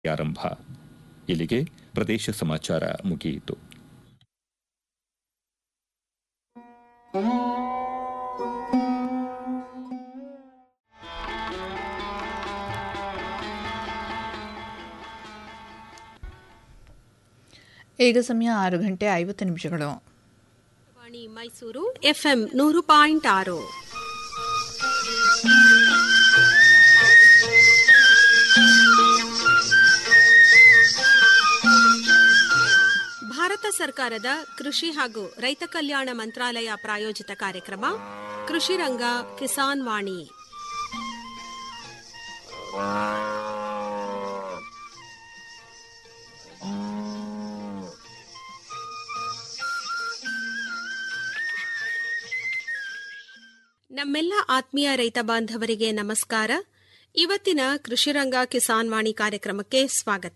ಆರಂಭ ಇಲ್ಲಿಗೆ ಪ್ರದೇಶ ಸಮಾಚಾರ ಮುಗಿಯಿತು ಈಗ ಸಮಯ ಆರು ಗಂಟೆ ಐವತ್ತು ನಿಮಿಷಗಳು ವಾಣಿ ಮೈಸೂರು ಎಫ್ಎಂ ನೂರು ಪಾಯಿಂಟ್ ಆರು ಭಾರತ ಸರ್ಕಾರದ ಕೃಷಿ ಹಾಗೂ ರೈತ ಕಲ್ಯಾಣ ಮಂತ್ರಾಲಯ ಪ್ರಾಯೋಜಿತ ಕಾರ್ಯಕ್ರಮ ಕೃಷಿ ರಂಗ ಕಿಸಾನ್ ವಾಣಿ ನಮ್ಮೆಲ್ಲ ಆತ್ಮೀಯ ರೈತ ಬಾಂಧವರಿಗೆ ನಮಸ್ಕಾರ ಇವತ್ತಿನ ಕೃಷಿರಂಗ ಕಿಸಾನ್ ವಾಣಿ ಕಾರ್ಯಕ್ರಮಕ್ಕೆ ಸ್ವಾಗತ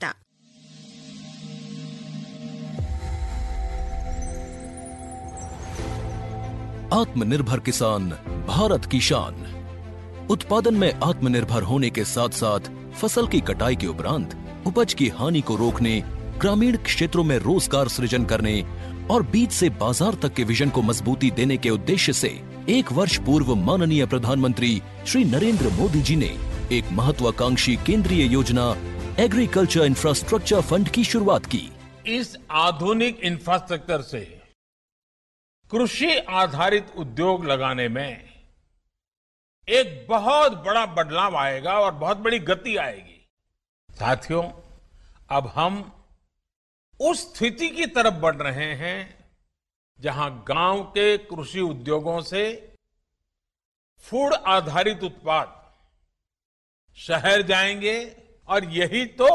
आत्मनिर्भर किसान भारत की शान उत्पादन में आत्मनिर्भर होने के साथ साथ फसल की कटाई के उपरांत उपज की हानि को रोकने ग्रामीण क्षेत्रों में रोजगार सृजन करने और बीज से बाजार तक के विजन को मजबूती देने के उद्देश्य से एक वर्ष पूर्व माननीय प्रधानमंत्री श्री नरेंद्र मोदी जी ने एक महत्वाकांक्षी केंद्रीय योजना एग्रीकल्चर इंफ्रास्ट्रक्चर फंड की शुरुआत की इस आधुनिक इंफ्रास्ट्रक्चर से कृषि आधारित उद्योग लगाने में एक बहुत बड़ा बदलाव आएगा और बहुत बड़ी गति आएगी साथियों अब हम उस स्थिति की तरफ बढ़ रहे हैं जहां गांव के कृषि उद्योगों से फूड आधारित उत्पाद शहर जाएंगे और यही तो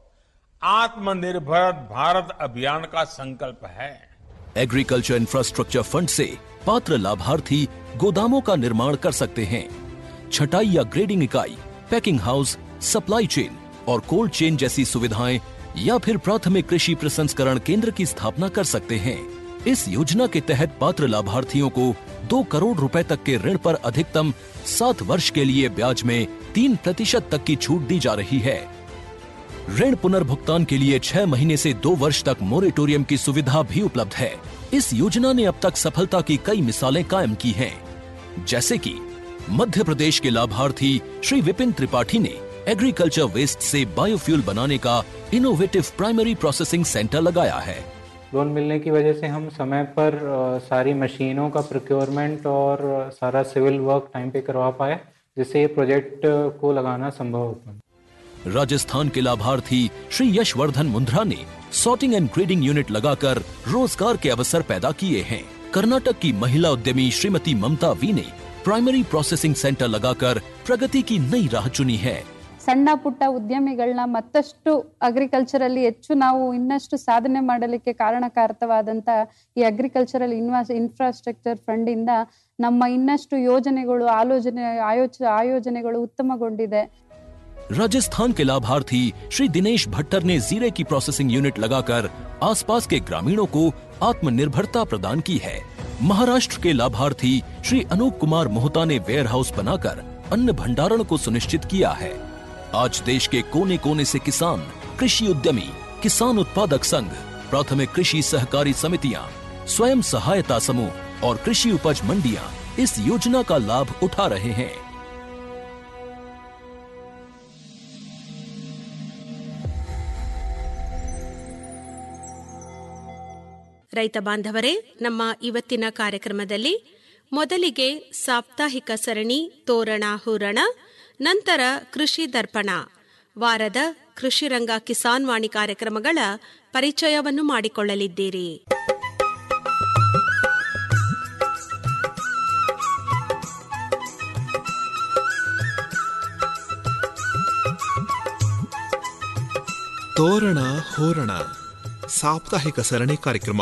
आत्मनिर्भर भारत अभियान का संकल्प है एग्रीकल्चर इंफ्रास्ट्रक्चर फंड से पात्र लाभार्थी गोदामों का निर्माण कर सकते हैं छटाई या ग्रेडिंग इकाई पैकिंग हाउस सप्लाई चेन और कोल्ड चेन जैसी सुविधाएं या फिर प्राथमिक कृषि प्रसंस्करण केंद्र की स्थापना कर सकते हैं इस योजना के तहत पात्र लाभार्थियों को दो करोड़ रुपए तक के ऋण पर अधिकतम सात वर्ष के लिए ब्याज में तीन प्रतिशत तक की छूट दी जा रही है ऋण पुनर्भुगतान के लिए छह महीने से दो वर्ष तक मोरेटोरियम की सुविधा भी उपलब्ध है इस योजना ने अब तक सफलता की कई मिसालें कायम की हैं, जैसे कि मध्य प्रदेश के लाभार्थी श्री विपिन त्रिपाठी ने एग्रीकल्चर वेस्ट से बायोफ्यूल बनाने का इनोवेटिव प्राइमरी प्रोसेसिंग सेंटर लगाया है लोन मिलने की वजह से हम समय पर अ, सारी मशीनों का प्रोक्योरमेंट और अ, सारा सिविल वर्क टाइम पे करवा पाए जिससे ये प्रोजेक्ट अ, को लगाना संभव हो पाए राजस्थान के लाभार्थी श्री यशवर्धन मुंद्रा ने सॉर्टिंग एंड ग्रेडिंग यूनिट लगाकर रोजगार के अवसर पैदा किए हैं कर्नाटक की महिला उद्यमी श्रीमती ममता वी ने प्राइमरी प्रोसेसिंग सेंटर लगाकर प्रगति की नई राह चुनी है ಸಣ್ಣ ಪುಟ್ಟ ಉದ್ಯಮಿಗಳನ್ನ ಮತ್ತಷ್ಟು ಅಗ್ರಿಕಲ್ಚರಲ್ಲಿ ಹೆಚ್ಚು ನಾವು ಇನ್ನಷ್ಟು ಸಾಧನೆ ಮಾಡಲಿಕ್ಕೆ ಕಾರಣಕಾರಕವಾದಂತ ಈ ಅಗ್ರಿಕಲ್ಚರಲ್ ಇನ್ವಾಸ್ ಇನ್ಫ್ರಾಸ್ಟ್ರಕ್ಚರ್ ಫಂಡ್ ಇಂದ ನಮ್ಮ ಇನ್ನಷ್ಟು ಯೋಜನೆಗಳು ಆಲೋಚನೆ ಆಯೋಚ ಆಯೋಜನೆಗಳು ಉತ್ತಮಗೊಂಡಿದೆ राजस्थान के लाभार्थी श्री दिनेश भट्टर ने जीरे की प्रोसेसिंग यूनिट लगाकर आसपास के ग्रामीणों को आत्मनिर्भरता प्रदान की है महाराष्ट्र के लाभार्थी श्री अनूप कुमार मोहता ने वेयर हाउस बनाकर अन्न भंडारण को सुनिश्चित किया है आज देश के कोने कोने से किसान कृषि उद्यमी किसान उत्पादक संघ प्राथमिक कृषि सहकारी समितियां स्वयं सहायता समूह और कृषि उपज मंडियां इस योजना का लाभ उठा रहे हैं ರೈತ ಬಾಂಧವರೇ ನಮ್ಮ ಇವತ್ತಿನ ಕಾರ್ಯಕ್ರಮದಲ್ಲಿ ಮೊದಲಿಗೆ ಸಾಪ್ತಾಹಿಕ ಸರಣಿ ತೋರಣ ಹೂರಣ ನಂತರ ಕೃಷಿ ದರ್ಪಣ ವಾರದ ಕೃಷಿ ರಂಗ ಕಿಸಾನ್ ವಾಣಿ ಕಾರ್ಯಕ್ರಮಗಳ ಪರಿಚಯವನ್ನು ಮಾಡಿಕೊಳ್ಳಲಿದ್ದೀರಿ ತೋರಣ ಹೋರಣ ಸಾಪ್ತಾಹಿಕ ಸರಣಿ ಕಾರ್ಯಕ್ರಮ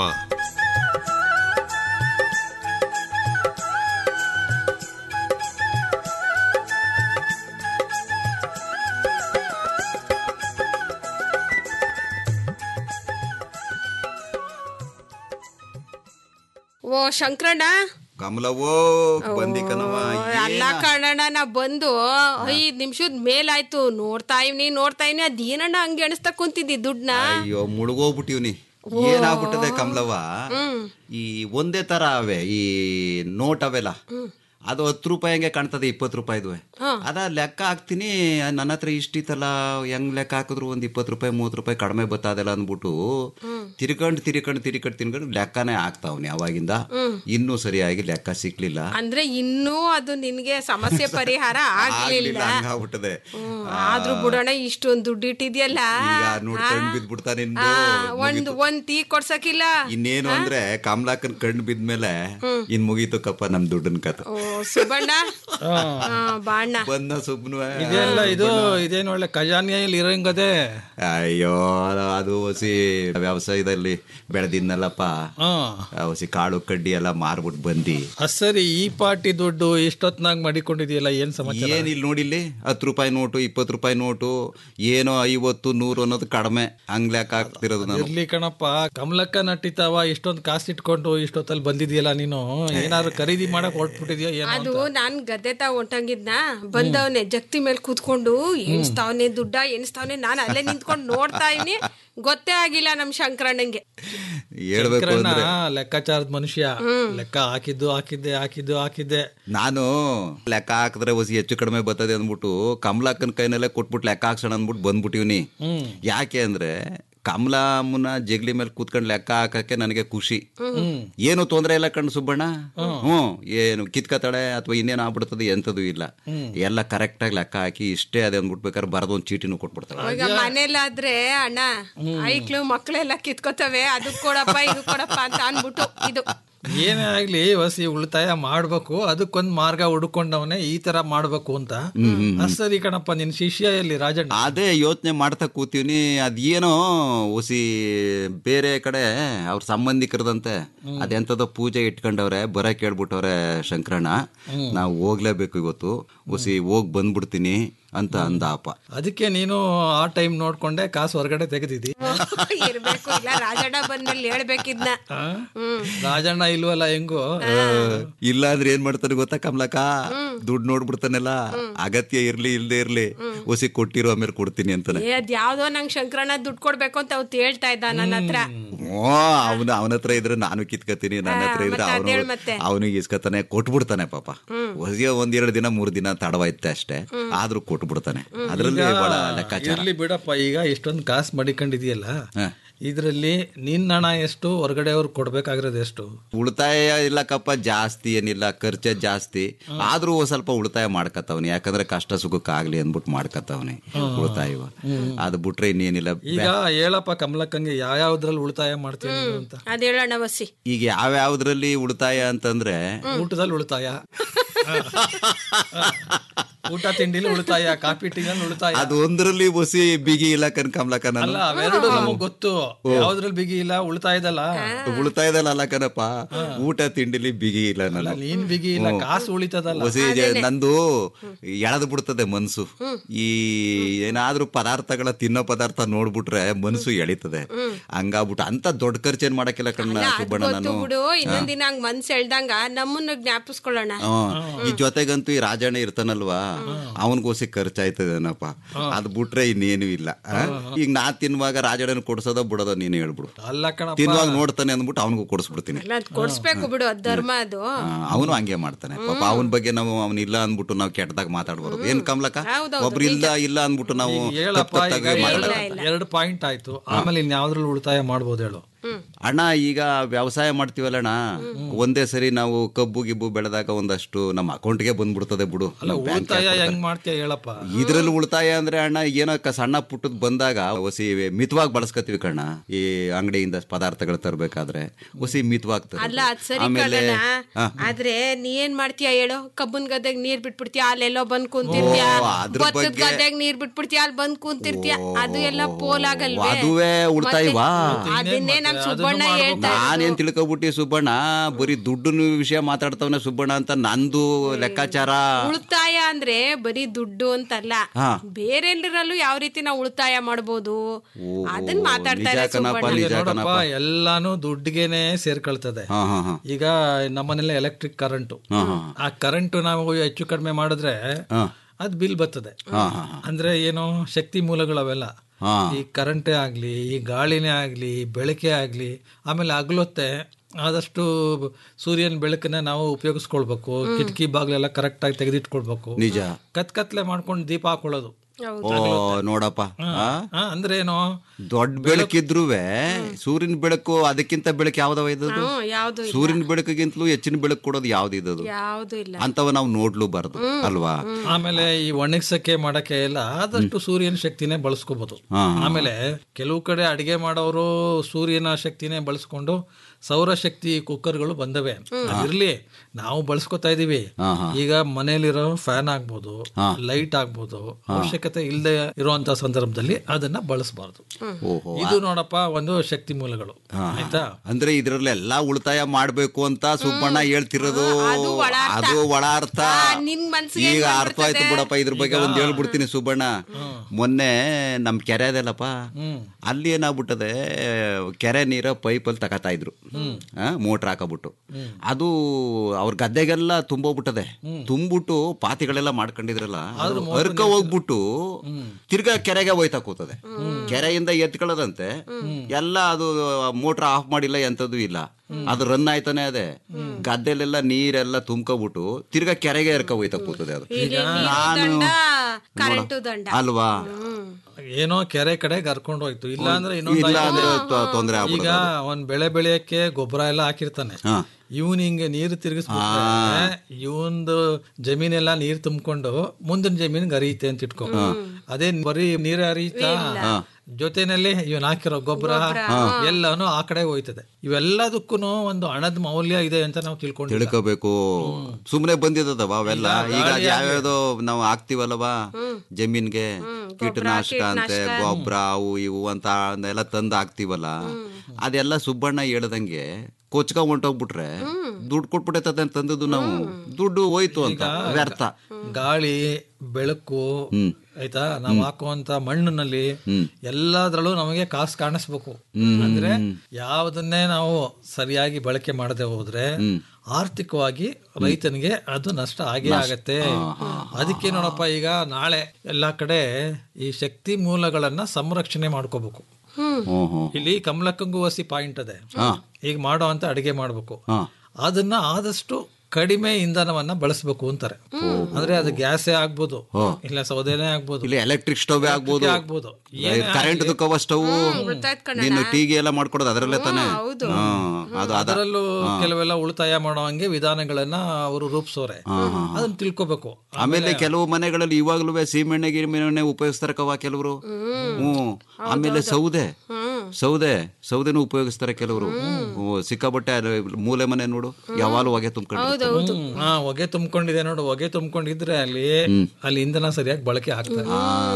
ಓ ಶಂಕರಣ್ಣ ಕಮಲವೋ ಬಂದಿ ಕಣವ ಅಲ್ಲ ಕಣಣ್ಣ ನಾ ಬಂದು ಐದ್ ನಿಮಿಷದ ಮೇಲಾಯ್ತು ನೋಡ್ತಾ ಇವ್ನಿ ನೋಡ್ತಾ ಇವ್ನಿ ಅದೇನಣ್ಣ ಹಂಗೆ ಎಣಿಸ್ತಾ ಕುಂತಿದ್ದಿ ದುಡ್ಡನ್ನ ಅಯ್ಯೋ ಮುಳುಗೋಗ್ಬಿಟ್ಟಿವ್ನಿ ಏನಾಗ್ಬಿಟ್ಟದೆ ಕಮಲವ್ವ ಈ ಒಂದೇ ತರ ಅವೆ ಈ ನೋಟ್ ಅವೆಲ್ಲ ಅದು ಹತ್ತು ರೂಪಾಯಿ ಹಂಗೆ ಕಾಣ್ತದೆ ಇಪ್ಪತ್ತು ರೂಪಾಯಿದು ಅದ ಲೆಕ್ಕ ಹಾಕ್ತೀನಿ ನನ್ನ ಹತ್ರ ಇಷ್ಟಿತ್ತಲ್ಲ ಹೆಂಗ್ ಲೆಕ್ಕ ಹಾಕಿದ್ರು ಒಂದ್ ಇಪ್ಪತ್ತು ರೂಪಾಯಿ ಮೂವತ್ತು ರೂಪಾಯಿ ಕಡಿಮೆ ಬತ್ತಾದಲ್ಲ ಅಂದ್ಬಿಟ್ಟು ತಿರ್ಕೊಂಡು ತಿರ್ಕೊಂಡು ತಿರ್ಕೊಂಡು ತಿರ್ಕೊಂಡು ಲೆಕ್ಕನೇ ಆಗ್ತಾವ್ನಿ ಅವಾಗಿಂದ ಇನ್ನೂ ಸರಿಯಾಗಿ ಲೆಕ್ಕ ಸಿಕ್ಲಿಲ್ಲ ಅಂದ್ರೆ ಇನ್ನೂ ಅದು ನಿನ್ಗೆ ಸಮಸ್ಯೆ ಪರಿಹಾರ ಆಗ್ಲಿಲ್ಲ ಆಗ್ಲಿಲ್ಲ ಹಂಗಾಗ್ಬಿಟ್ಟದೆ ಹ್ಮ್, ಆದ್ರೂ ಬಿಡೋಣ ಇಷ್ಟೊಂದ್ ದುಡ್ಡು ಇಟ್ಟಿದ್ಯಲ್ಲ ಈಗ ನೋಡ್ಕೊಂಡ್ ಬಿದ್ಬಿಡ್ತಾ ನಿಂದು ಒಂದ್ ಒಂದ್ ಟೀ ಕೊಡ್ಸಕ್ಕಿಲ್ಲ ಇನ್ನೇನು ಅಂದ್ರೆ ಕಮಲಾಕನ್ ಕಣ್ಣು ಬಿದ್ಮೇಲೆ ಇನ್ ಮುಗೀತು ಕಪ್ಪ ನಮ್ ದುಡ್ಡನ್ ಕತೆ ಓ ಸುಬ್ಬಣ್ಣ ಹಾ, ಬಾಣ್ಣ ಬಂದ ಸುಬ್ನು ಇದೆಲ್ಲ ಇದು ಇದೇನು ಒಳ್ಳೆ ಖಜಾನೆಯಲ್ಲಿ ಇರಂಗದೆ ಅಯ್ಯೋ ಅದು ಹೊಸಿ ವ್ಯವಸಾಯದಲ್ಲಿ ಬೆಳೆದಿದ್ನಲ್ಲಪ್ಪ ಹಾ ಆ ಹೊಸಿ ಕಾಳು ಕಡ್ಡಿ ಎಲ್ಲ ಮಾರ್ಬಿಟ್ಟು ಬಂದಿ ಅದ್ ಸರಿ ಈ ಪಾರ್ಟಿ ದುಡ್ಡು ಇಷ್ಟೊತ್ನಾಗ ಮಾಡಿಕೊಂಡಿದೆಯಲ್ಲ ಏನ್ ಸಮಾಚಾರ ಏನ್ ಇಲ್ಲಿ ನೋಡಿಲ್ಲಿ ಹತ್ತು ರೂಪಾಯಿ ನೋಟು ಇಪ್ಪತ್ತು ರೂಪಾಯಿ ನೋಟು ಏನೋ ಐವತ್ತು ನೂರು ಅನ್ನೋದು ಕಡಿಮೆ ಹಂಗ್ ಲೆಕ್ಕ ಹಾಕ್ತಿರೋದು ನಾನು ಇರ್ಲಿ ಕಣಪ್ಪ ಕಮಲಕ್ಕ ನಟ್ಟಿತಾವ ಇಷ್ಟೊಂದು ಕಾಸು ಇಟ್ಕೊಂಡು ಇಷ್ಟೊತ್ತಲ್ಲಿ ಬಂದಿದ್ಯಲ್ಲ ನೀನು ಏನಾದ್ರು ಖರೀದಿ ಮಾಡಕ್ ಹೊರಟ್ಬಿಟ್ಟಿದ್ಯಾ ಏನೋ ಅದು ನಾನ್ ಗದ್ದೆ ತಾ ಹೊಂಟಂಗಿದ್ನ ಬಂದವನೆ ಜಗ್ತಿ ಮೇಲೆ ಕೂತ್ಕೊಂಡು ಎಣಿಸ್ತಾವನೆ ದುಡ್ಡ ಎಣಿಸ್ತಾವನೆ ನಾನು ಅಲ್ಲೇ ನಿಂತ್ಕೊಂಡು ನೋಡ್ತಾ ಇವ್ನಿ ಗೊತ್ತೇ ಆಗಿಲ್ಲ ನಮ್ ಶಂಕರಣ್ಣಂಗೆ ಹೇಳ್ಬೇಕು ಶಂಕರಣ್ಣ ಅಂದ್ರೆ ಲೆಕ್ಕಾಚಾರದ ಮನುಷ್ಯ ಲೆಕ್ಕ ಹಾಕಿದ್ದು ಹಾಕಿದ್ದೆ ಹಾಕಿದ್ದು ಹಾಕಿದ್ದೆ ನಾನು ಲೆಕ್ಕ ಹಾಕಿದ್ರೆ ಹೊಸಿ ಹೆಚ್ಚು ಕಡಿಮೆ ಬರ್ತದೆ ಅಂದ್ಬಿಟ್ಟು ಕಮಲಾಕನ್ ಕೈನಲ್ಲೇ ಕೊಟ್ಬಿಟ್ಟು ಲೆಕ್ಕ ಹಾಕ್ಸೋಣ ಅಂದ್ಬಿಟ್ಟು ಬಂದ್ಬಿಟ್ಟಿವ್ನಿ ಯಾಕೆ ಅಂದ್ರೆ ಕಮಲಮ್ಮನ ಜಗ್ಲಿ ಮೇಲೆ ಕೂತ್ಕೊಂಡು ಲೆಕ್ಕ ಹಾಕಕ್ಕೆ ನನಗೆ ಖುಷಿ ಏನು ತೊಂದರೆ ಇಲ್ಲ ಕಣ್ ಸುಬ್ಬಣ್ಣ ಹ್ಮ್ ಏನು ಕಿತ್ಕತಾಳೆ ಅಥವಾ ಇನ್ನೇನು ಆಗ್ಬಿಡ್ತದೆ ಎಂತದು ಇಲ್ಲ ಎಲ್ಲ ಕರೆಕ್ಟ್ ಆಗಿ ಲೆಕ್ಕ ಹಾಕಿ ಇಷ್ಟೇ ಅದೇ ಅಂದ್ಬಿಟ್ಟು ಬೇಕಾದ್ರೆ ಬರೋದು ಒಂದು ಚೀಟಿನೂ ಕೊಟ್ಬಿಡ್ತಾಳೆ ಈಗ ಮನೇಲಾದ್ರೆ ಅಣ್ಣ ಐಕ್ಳು ಮಕ್ಳೆಲ್ಲ ಕಿತ್ಕೋತವೆ ಅದು ಕೊಡಪ್ಪ ಇದು ಕೊಡಪ್ಪ ಅಂತ ಅನ್ಬಿಟ್ಟು ಇದು ಏನೇ ಆಗ್ಲಿ ವಸಿ ಉಳಿತಾಯ ಮಾಡ್ಬೇಕು ಅದಕ್ಕೊಂದ್ ಮಾರ್ಗ ಹುಡುಕೊಂಡವನೇ ಈ ತರ ಮಾಡ್ಬೇಕು ಅಂತ ಅದ್ ಸರಿ ಕಣಪ್ಪ ನಿನ್ ಶಿಷ್ಯ ಎಲ್ಲಿ ರಾಜಣ್ಣ ಅದೇ ಯೋಚನೆ ಮಾಡ್ತಾ ಕೂತೀವ್ನಿ ಅದೇನೋ ಹೊಸಿ ಬೇರೆ ಕಡೆ ಅವ್ರ ಸಂಬಂಧಿಕರದಂತೆ ಅದೆಂತದೋ ಪೂಜೆ ಇಟ್ಕೊಂಡವ್ರೆ ಬರ ಕೇಳ್ಬಿಟ್ಟವ್ರೆ ಶಂಕರಣ್ಣ ನಾವು ಹೋಗ್ಲೇಬೇಕು ಇವತ್ತು ಹೊಸಿ ಹೋಗ್ ಬಂದ್ಬಿಡ್ತೀನಿ ಅಂತ ಅಂದ ಅಪ್ಪ ಅದಕ್ಕೆ ನೀನು ಆ ಟೈಮ್ ನೋಡ್ಕೊಂಡೆ ಕಾಸು ಹೊರಗಡೆ ತೆಗೆದಿದ್ದಿ ಇರ್ಬೇಕು ಇಲ್ಲ ರಾಜಣ್ಣ ಬಂದ್ಮೇಲೆ ಹೇಳ್ಬೇಕಿದ್ನ ರಾಜಣ್ಣ ಇಲ್ವಲ್ಲ ಹೆಂಗೋ ಇಲ್ಲ ಅಂದ್ರೆ ಏನ್ ಮಾಡ್ತಾನೆ ಗೊತ್ತಾ ಕಮಲಕ್ಕ ದುಡ್ಡು ನೋಡ್ಬಿಡ್ತಾನೆಲ್ಲ ಅಗತ್ಯ ಇರ್ಲಿ ಇಲ್ದೇ ಇರ್ಲಿ ಹೊಸಿ ಕೊಟ್ಟಿರೋ ಆಮೇಲೆ ಕೊಡ್ತೀನಿ ಅಂತಾನೆ ಏ ಅದ್ ಯಾವ್ದೋ ನಂಗ್ ಶಂಕರಣ್ಣ ದುಡ್ಡು ಕೊಡ್ಬೇಕು ಅಂತ ಅವತ್ತು ಹೇಳ್ತಾ ಇದ್ದ ನನ್ನ ಹತ್ರ ಓ ಅವನ ಅವನ ಹತ್ರ ಇದ್ರೆ ನಾನು ಕಿತ್ಕತೀನಿ ನನ್ನ ಹತ್ರ ಇದ್ರೆ ಮತ್ತೆ ಅವನು ಅದೇಳ್ ಮತ್ತೆ. ಅವನಿಗೆ ಇಸ್ಕತಾನೆ ಕೊಟ್ಬಿಡ್ತಾನೆ ಪಾಪ ಹೊಸಿಗೆ ಒಂದೆರಡು ದಿನ ಮೂರ್ ದಿನ ತಡವಾಯ್ತೆ ಅಷ್ಟೇ ಆದ್ರೂ ಕೊಟ್ಬಿಡ್ತಾನೆ ಅದ್ರಲ್ಲಿ ಬಹಳ ಲೆಕ್ಕಾಚಾರ ಇರ್ಲಿ ಬಿಡಪ್ಪ ಈಗ ಇಷ್ಟೊಂದು ಕಾಸು ಮಡಿಕೊಂಡಿದೆಯಲ್ಲ ಹ. ಇದ್ರಲ್ಲಿ ನಿನ್ನ ಹಣ ಎಷ್ಟು ಹೊರಗಡೆ ಅವ್ರು ಕೊಡ್ಬೇಕಾಗಿರೋದು ಎಷ್ಟು ಉಳಿತಾಯ ಇಲ್ಲಕ್ಕಪ್ಪ ಜಾಸ್ತಿ ಏನಿಲ್ಲ ಖರ್ಚೆ ಜಾಸ್ತಿ ಆದ್ರೂ ಒಂದ್ ಸ್ವಲ್ಪ ಉಳಿತಾಯ ಮಾಡ್ಕತ್ತವ್ನಿ ಯಾಕಂದ್ರೆ ಕಷ್ಟ ಸುಖಕ್ಕೆ ಆಗ್ಲಿ ಅಂದ್ಬಿಟ್ಟು ಮಾಡ್ಕತ್ತವ್ನಿ ಉಳಿತಾಯವ ಅದು ಬಿಟ್ರೆ ಇನ್ನೇನಿಲ್ಲ ಈಗ ಹೇಳಪ್ಪ ಕಮಲಕ್ಕಂಗೆ ಯಾವ್ಯಾವ್ದ್ರಲ್ಲಿ ಉಳಿತಾಯ ಮಾಡ್ತೀನಿ ನೀನು ಅಂತ ಅದ್ ಹೇಳಣ್ಣ ವಸಿ ಈಗ ಯಾವ್ಯಾವ್ದ್ರಲ್ಲಿ ಉಳಿತಾಯ ಅಂತಂದ್ರೆ ಊಟದಲ್ಲಿ ಉಳಿತಾಯ ಊಟ ತಿಂಡಿಲಿ ಉಳಿತಾಯ ಕಾಫಿ ಟೀನಲ್ಲಿ ಉಳಿತಾಯ ಅದು ಒಂದ್ರಲ್ಲಿ ಬಸಿ ಬಿಗಿ ಇಲ್ಲ ಕನ್ ಕಮಲಕ್ಕ ನಾನು ಅಲ್ಲ ಅವೆರಡು ನಮಗ್ ಗೊತ್ತು ಯಾವ್ದ್ರಲ್ಲಿ ಬಿಗಿ ಇಲ್ಲ ಉಳಿತಾಯದಲ್ಲ ಉಳಿತಾಯದಲ್ಲ ಅಲ್ಲ ಕಣಪ್ಪ ಊಟ ತಿಂಡಿಲಿ ಬಿಗಿ ಇಲ್ಲ ನಾನು ನೀನ್ ಬಿಗಿ ಇಲ್ಲ ಕಾಸು ಉಳಿತದಲ್ಲ ಹೊಸಿ ನಂದು ಎಳೆದು ಬಿಡ್ತದೆ ಮನ್ಸು ಈ ಏನಾದ್ರೂ ಪದಾರ್ಥಗಳ ತಿನ್ನೋ ಪದಾರ್ಥ ನೋಡ್ಬಿಟ್ರೆ ಮನ್ಸು ಎಳಿತದೆ ಹಂಗಾಗ್ಬಿಟ್ಟು ಅಂತ ದೊಡ್ಡ ಖರ್ಚೇನ್ ಮಾಡಕ್ಕಿಲ್ಲ ಕಣ್ಣ ಸುಬ್ಬಣ್ಣ ಗೊತ್ತು ನಾನು ಬಿಡು ಇನ್ನೊಂದ್ ದಿನ ಹಂಗ್ ಮನ್ಸ್ ಹೇಳ್ದಂಗ ನಮ್ಮನ್ನ ಜ್ಞಾಪಿಸ್ಕೊಳ್ಳೋಣ ಹ್ಮ್. ಈ ಜೊತೆಗಂತೂ ಈ ರಾಜಣ್ಣ ಇರ್ತಾನಲ್ವಾ ಅವನ್ಗೋಸಿ ಖರ್ಚಾಯ್ತದೇನಪ್ಪ ಅದ್ ಬಿಟ್ರೆ ಇನ್ನೇನು ಇಲ್ಲ ಆ? ಈಗ ನಾ ತಿನ್ನುವಾಗ ರಾಜಣ್ಣನ ಕೊಡ್ಸೋದ ಬಿಡೋದ ನೀನು ಹೇಳ್ಬಿಡು ಅಲ್ಲ ಕಣಪ್ಪ ತಿನ್ನುವಾಗ ನೋಡ್ತಾನೆ ಅಂದ್ಬಿಟ್ಟು ಅವನಿಗೂ ಕೊಡಿಸ್ಬಿಡ್ತೀನಿ ಅಲ್ಲ ಅದ್ ಕೊಡ್ಸ್ಬೇಕು ಬಿಡು ಅದ್ ಧರ್ಮ ಅದು ಅವನು ಹಂಗೆ ಮಾಡ್ತಾನೆ ಪಾಪ ಅವನ ಬಗ್ಗೆ ನಾವು ಅವನ್ ಇಲ್ಲ ಅಂದ್ಬಿಟ್ಟು ನಾವು ಕೆಟ್ಟದಾಗ ಮಾತಾಡ್ಬಾರ್ದು ಏನ್ ಕಮಲಕ್ಕ ಹೌದೌದು, ಒಬ್ರು ಇಲ್ಲ ಇಲ್ಲ ಅಂದ್ಬಿಟ್ಟು ನಾವು ಹೇಳಪ್ಪ ತಪ್ಪು ಈಗ ತಪ್ಪಾಗಿ ಎರಡು ಮಾತಾಡೋದು. ಎರಡು ಪಾಯಿಂಟ್ ಆಯ್ತು ಆಮೇಲೆ ಇನ್ ಯಾವ್ದ್ರಲ್ಲಿ ಉಳಿತಾಯ ಮಾಡ್ಬೋದು ಹೇಳು ಅಣ್ಣ ಈಗ ವ್ಯವಸಾಯ ಮಾಡ್ತೀವಲ್ಲಣ್ಣ ಒಂದೇ ಸರಿ ನಾವು ಕಬ್ಬು ಗಿಬ್ಬು ಬೆಳೆದಾಗ ಒಂದಷ್ಟು ನಮ್ಮ ಅಕೌಂಟ್ಗೆ ಬಂದ್ಬಿಡ್ತದೆ ಬಿಡು ಅಲ್ಲ ನಮ್ ಬ್ಯಾಂಕ್ಗೆ ಉಳಿತಾಯ ಹಾಕ್ಬಿಡ್ತಾರೆ. ಹೆಂಗ್ ಮಾಡ್ತೀಯ ಹೇಳಪ್ಪ ಇದ್ರಲ್ಲಿ ಉಳಿತಾಯ ಅಂದ್ರೆ ಅಣ್ಣ ಏನೋ ಕ- ಸಣ್ಣ ಪುಟ್ಟದ್ ಬಂದಾಗ ಹೊಸಿ ಮಿತವಾಗಿ ಬಳಸ್ಕತ್ತೀವಿ ಕಣ್ಣ ಈ ಅಂಗಡಿಯಿಂದ ಪದಾರ್ಥಗಳು ತರಬೇಕಾದ್ರೆ ಹೊಸಿ ಮಿತವಾಗಿ ತರ ಅಲ್ಲ ಅದ್ ಸರಿ ಆಮೇಲೆ ಕಣಣ್ಣ ಹಾ. ಆದ್ರೆ ನೀ ಏನ್ ಮಾಡ್ತೀಯ ಹೇಳು ಕಬ್ಬನ್ ಗದ್ದೆಗ್ ನೀರ್ ಬಿಟ್ಬಿಡ್ತೀಯ ಅಲ್ಲೆಲ್ಲೋ ಬಂದ್ ಕುಂತಿರ್ತೀಯ ಓ, ಅದ್ರ ಭತ್ತದ ಬಗ್ಗೆ- ಗದ್ದೆಗ್ ನೀರ್ ಬಿಟ್ಬಿಡ್ತೀಯ ಅಲ್ಲಿ ಬಂದ್ ಕುಂತಿರ್ತೀಯ ಅದು ಎಲ್ಲ ಪೋಲ್ ಆಗಲ್ವೇ ಅದುವೇ ಉಳಿತಾಯವಾ ಅದನ್ನೇ ನಮ್ ನಮ್ ಸುಬ್ಬಣ್ಣ ಹೇಳ್ತಾ ನಾನೇನ್ ತಿಳ್ಕೊಬಿಟ್ಟಿ ಸುಬ್ಬಣ್ಣ ಬರೀ ದುಡ್ಡು ವಿಷಯ ಮಾತಾಡ್ತವನೆ ಸುಬ್ಬಣ್ಣ ಅಂತ ನಂದು ಲೆಕ್ಕಾಚಾರ ಉಳಿತಾಯ ಅಂದ್ರೆ ಬರೀ ದುಡ್ಡು ಅಂತಲ್ಲ ಹಾ. ಬೇರೆಲ್ಲರಲ್ಲೂ ಯಾವ ರೀತಿ ನಾವು ಉಳಿತಾಯ ಮಾಡ್ಬೋದು ಅದನ್ನ ಮಾತಾಡ್ತಾ ನಿಜ ಇದ್ದಾರೆ ಕಣಪ್ಪ, ಸುಬ್ಬಣ್ಣ ನಿಜ ನೋಡಪ್ಪ ಕಣಪ್ಪ. ಎಲ್ಲಾನು ದುಡ್ಡಿಗೆನೆ ಸೇರ್ಕೊಳ್ತದೆ ಹಾ ಹಾ ಹಾ ಈಗ ನಮ್ಮನೆಲ್ಲ ಎಲೆಕ್ಟ್ರಿಕ್ ಕರೆಂಟು ಹಾ, ಹಾ. ಆ ಕರೆಂಟ್ ನಾವು ಹೆಚ್ಚು ಕಡಿಮೆ ಮಾಡಿದ್ರೆ ಹಾ. ಅದ್ ಬಿಲ್ ಬರ್ತದೆ ಹಾ, ಹಾ, ಹಾ. ಅಂದ್ರೆ ಏನು ಶಕ್ತಿ ಮೂಲಗಳವೆಲ್ಲ ಹಾ. ಈ ಕರೆಂಟೇ ಆಗ್ಲಿ ಈ ಗಾಳಿನೇ ಆಗ್ಲಿ ಬೆಳಕೆ ಆಗ್ಲಿ ಆಮೇಲೆ ಹಗ್ಲೊತ್ತೆ ಆದಷ್ಟು ಸೂರ್ಯನ ಬೆಳಕನ್ನ ನಾವು ಉಪಯೋಗಿಸ್ಕೊಳ್ಬೇಕು ಕಿಟಕಿ ಬಾಗ್ಲೆಲ್ಲ ಕರೆಕ್ಟ್ ಆಗಿ ತೆಗೆದಿಟ್ಕೊಳ್ಬೇಕು ನಿಜ ಕತ್ ಕತ್ಲೆ ಮಾಡ್ಕೊಂಡು ದೀಪ ಹಾಕೊಳ್ಳೋದು ಓ ನೋಡಪ್ಪ ಆ? ಆ, ಅಂದ್ರೆ ಏನು ದೊಡ್ಡ ಬೆಳಕಿದ್ರುವೆ ಸೂರ್ಯನ ಬೆಳಕು ಅದಕ್ಕಿಂತ ಬೆಳಕು ಯಾವ್ದವ ಇದ್ದದು ಹ್ಮ್ ಯಾವ್ದು ಇಲ್ಲ. ಸೂರ್ಯನ ಬೆಳಕಿಗಿಂತಲೂ ಹೆಚ್ಚಿನ ಬೆಳಕು ಕೊಡೋದು ಯಾವ್ದು ಇದ್ದದು ಯಾವ್ದು ಇಲ್ಲ ಅಂತವ ನಾವು ನೋಡ್ಲೂಬಾರ್ದು ಅಲ್ವಾ ಆಮೇಲೆ ಈ ಒಣಗ್ಸಕ್ಕೆ ಮಾಡಕ್ಕೆ ಎಲ್ಲ ಆದಷ್ಟು ಸೂರ್ಯನ ಶಕ್ತಿನೇ ಬಳಸ್ಕೋಬಹುದು ಹಾ. ಆಮೇಲೆ ಕೆಲವು ಕಡೆ ಅಡಿಗೆ ಮಾಡೋರು ಸೂರ್ಯನ ಶಕ್ತಿನೇ ಬಳಸ್ಕೊಂಡು ಸೌರಶಕ್ತಿ ಕುಕ್ಕರ್ಗಳು ಬಂದವೆ ಅದಿರ್ಲಿ ನಾವು ಬಳಸ್ಕೊತಾ ಇದೀವಿ ಹಾ, ಹಾ. ಈಗ ಮನೇಲಿರೋ ಫ್ಯಾನ್ ಆಗ್ಬೋದು ಹಾ. ಲೈಟ್ ಆಗ್ಬೋದು ಅವಶ್ಯಕತೆ ಇಲ್ಲದೆ ಇರುವಂತ ಸಂದರ್ಭದಲ್ಲಿ ಅದನ್ನ ಬಳಸಬಾರ್ದು ಓಹೋ ಇದು ನೋಡಪ್ಪ ಒಂದು ಶಕ್ತಿ ಮೂಲಗಳು ಆಯ್ತಾ ಅಂದ್ರೆ ಇದ್ರಲ್ಲೆಲ್ಲ ಉಳಿತಾಯ ಮಾಡ್ಬೇಕು ಅಂತ ಸುಬ್ಬಣ್ಣ ಹೇಳ್ತಿರೋದು ಅದು ಒಳ ಅರ್ಥ. ಅದು ಒಳ ಅರ್ಥ ಆ, ನಿನ್ ಮನ್ಸಿಗೆ ಈಗ ಏನ್ ಅರ್ಥ ಆಯ್ತು ಬಿಡಪ್ಪ ಇದ್ರ ಬಗ್ಗೆ ಒಂದ್ ಹೇಳ್ಬಿಡ್ತೀನಿ ಸುಬ್ಬಣ್ಣ ಮೊನ್ನೆ ನಮ್ ಕೆರೆ ಅದಲ್ಲಪ್ಪ ಅಲ್ಲಿ ಏನಾಗ್ಬಿಟ್ಟದೆ ಕೆರೆ ನೀರ ಪೈಪ್ ಅಲ್ಲಿ ತಗತಾ ಇದ್ರು ಮೋಟ್ರ್ ಹಾಕಬಿಟ್ಟು ಅದು ಅವ್ರ ಗದ್ದೆಗೆಲ್ಲ ತುಂಬೋಗ್ಬಿಟ್ಟದೆ ತುಂಬಿಟ್ಟು ಪಾತಿಗಳೆಲ್ಲ ಮಾಡ್ಕೊಂಡಿದ್ರಲ್ಲ ಅದು ಹರ್ಕ ಹೋಗ್ಬಿಟ್ಟು ತಿರ್ಗಾ ಕೆರೆಗೆ ಹೋಯ್ತಾ ಕೂತದೆ ಕೆರೆಯಿಂದ ಎತ್ಕೊಳ್ಳೋದಂತೆ ಎಲ್ಲ ಅದು ಮೋಟ್ರ್ ಆಫ್ ಮಾಡಿಲ್ಲ ಎಂತದ್ದು ಇಲ್ಲ ಅದು ರನ್ ಆಯ್ತಾನೆ ಅದೇ ಗದ್ದೆಲೆಲ್ಲ ನೀರೆಲ್ಲ ತುಂಬ್ಕೊಬಿಟ್ಟು ತಿರ್ಗಾ ಕೆರೆಗೆ ಎರ್ಕ ಹೋಯ್ತಾ ಕೂತದೆ ಅದು ನಾನು ದಂಡ ಕರೆಂಟು ದಂಡ ಅಲ್ವಾ ಏನೋ ಕೆರೆ ಕಡೆ ಕರ್ಕೊಂಡು ಹೋಯ್ತು ಇಲ್ಲ ಅಂದ್ರೆ ಇನ್ನೊಂದು ಇಲ್ಲ ಆಯ್ತು. ಅಂದ್ರೆ ತೊ- ತೊಂದ್ರೆ ಈಗ ಆಗ್ಬಿಡುತ್ತೆ ಅವನ್ ಬೆಳೆ ಬೆಳೆಯಕ್ಕೆ ಗೊಬ್ಬರ ಎಲ್ಲ ಹಾಕಿರ್ತಾನೆ ಹಾ. ಇವನ್ ಹಿಂಗೆ ನೀರು ತಿರುಗಿಸ್ಬಿಟ್ರೆ ಇವಂದು ಜಮೀನೆಲ್ಲ ನೀರ್ ತುಂಬಿಕೊಂಡು ಮುಂದಿನ ಜಮೀನ್ಗೆ ಹರಿಯುತ್ತೆ ಅಂತ ಇಟ್ಕೊ ಅದೇ ಬರೀ ನೀರ್ ಹರಿಯುತ್ತಾ ಜೊತೆನಲ್ಲಿ ಇವನ್ ಹಾಕಿರೋ ಗೊಬ್ಬರ ಎಲ್ಲಾನು ಆ ಕಡೆ ಹೋಯ್ತದೆ ಇವೆಲ್ಲದಕ್ಕೂ ಒಂದು ಹಣದ ಮೌಲ್ಯ ಇದೆ ಅಂತ ನಾವು ತಿಳ್ಕೊಂಡು ತಿಳ್ಕೋಬೇಕು ಸುಮ್ನೆ ಬಂದಿದ್ದವ ಅವೆಲ್ಲ ಈಗ ಅದ್ ಯಾವ್ಯಾವ್ದೋ ನಾವು ಹಾಕ್ತಿವಲ್ಲವಾ ಜಮೀನ್ಗೆ ಕೀಟನಾಶಕ ಅಂತೆ ಗೊಬ್ಬರ ಅವು ಇವು ಅಂತ ಎಲ್ಲ ತಂದು ಹಾಕ್ತಿವಲ್ಲ ಅದೆಲ್ಲ ಸುಬ್ಬಣ್ಣ ಹೇಳ್ದಂಗೆ ಕೊಚ್ಕ ಹೊಂಟೋಗ್ಬಿಟ್ರೆ ದುಡ್ಡು ಕೊಟ್ಬಿಟ್ಟೈತದೆ ಅಂತ ತಂದದ್ದು ನಾವು ದುಡ್ಡು ಹೋಯ್ತು ಅಂತ ವ್ಯರ್ಥ ಗಾಳಿ ಬೆಳಕು ಆಯ್ತಾ ನಾವು ಹಾಕುವಂತ ಮಣ್ಣಿನಲ್ಲಿ ಎಲ್ಲದ್ರಲ್ಲೂ ನಮಗೆ ಕಾಸು ಕಾಣಿಸ್ಬೇಕು ಅಂದ್ರೆ ಯಾವ್ದನ್ನೇ ನಾವು ಸರಿಯಾಗಿ ಬಳಕೆ ಮಾಡದೆ ಹೋದ್ರೆ ಆರ್ಥಿಕವಾಗಿ ರೈತನಿಗೆ ಅದು ನಷ್ಟ ಆಗೇ ಆಗತ್ತೆ ಅದಕ್ಕೆ ನೋಡಪ್ಪ ಈಗ ನಾಳೆ ಎಲ್ಲಾ ಕಡೆ ಈ ಶಕ್ತಿ ಮೂಲಗಳನ್ನ ಸಂರಕ್ಷಣೆ ಮಾಡ್ಕೋಬೇಕು ಹ್ಮ್ ಹ್ಮ್ ಇಲ್ಲಿ ಕಮಲಕ್ಕಂಗು ವಸಿ ಪಾಯಿಂಟ್ ಅದೆ ಈಗ ಮಾಡೋ ಅಂತ ಅಡಿಗೆ ಮಾಡ್ಬೇಕು ಹಾ. ಅದನ್ನ ಆದಷ್ಟು ಕಡಿಮೆ ಇಂಧನವನ್ನ ಬಳಸಬೇಕು ಅಂತಾರೆ ಅಂದ್ರೆ ಅದು ಗ್ಯಾಸೇ ಆಗ್ಬೋದು ಇಲ್ಲ ಸೌದೆನೇ ಆಗ್ಬೋದು ಇಲ್ಲಿ ಎಲೆಕ್ಟ್ರಿಕ್ ಸ್ಟವ್ ಆಗ್ಬೋದು ಆಗ್ಬೋದು ಕರೆಂಟ್ ಕವ ಸ್ಟವ್ ಗೊತ್ತಾಯ್ತು ಕಣ ನೀನು ಟೀಗೆ ಎಲ್ಲ ಮಾಡ್ಕೊಡೋದು ಅದರಲ್ಲೇ ತಾನೆ ಹೌದು. ಹ್ಮ್. ಅದು ಅದ ಅದರಲ್ಲೂ ಕೆಲವೆಲ್ಲ ಉಳಿತಾಯ ಮಾಡೋ ಹಂಗೆ ವಿಧಾನಗಳನ್ನ ಅವರು ರೂಪಿಸೋರೆ ಅದನ್ನ ತಿಳ್ಕೊಬೇಕು ಆಮೇಲೆ ಕೆಲವು ಮನೆಗಳಲ್ಲಿ ಇವಾಗ್ಲೂ ಸೀಮೆಣ್ಣೆ ಗಿಮೆಣ್ಣೆ ಉಪಯೋಗಿಸ್ತಾರೆ ಕವ ಕೆಲವರು ಹ್ಮ್ ಆಮೇಲೆ ಸೌದೆ ಸೌದೆ ಸೌದೆನೂ ಉಪಯೋಗಿಸ್ತಾರೆ ಕೆಲವರು ಹ್ಮ್, ಸಿಕ್ಕಾಪಟ್ಟೆ ಅದು ಮೂಲೆ ಮನೆ ನೋಡು ಯಾವಾಗಲೂ ಹೊಗೆ ತುಂಬ್ಕೊಂಡು ಹಾ ಹೊಗೆ ತುಂಬಿಕೊಂಡಿದೆ ನೋಡು ಹೊಗೆ ತುಂಬಿಕೊಂಡಿದ್ರೆ ಅಲ್ಲಿ ಅಲ್ಲಿ ಇಂಧನ ಸರಿಯಾಗಿ ಬಳಕೆ ಆಗ್ತದೆ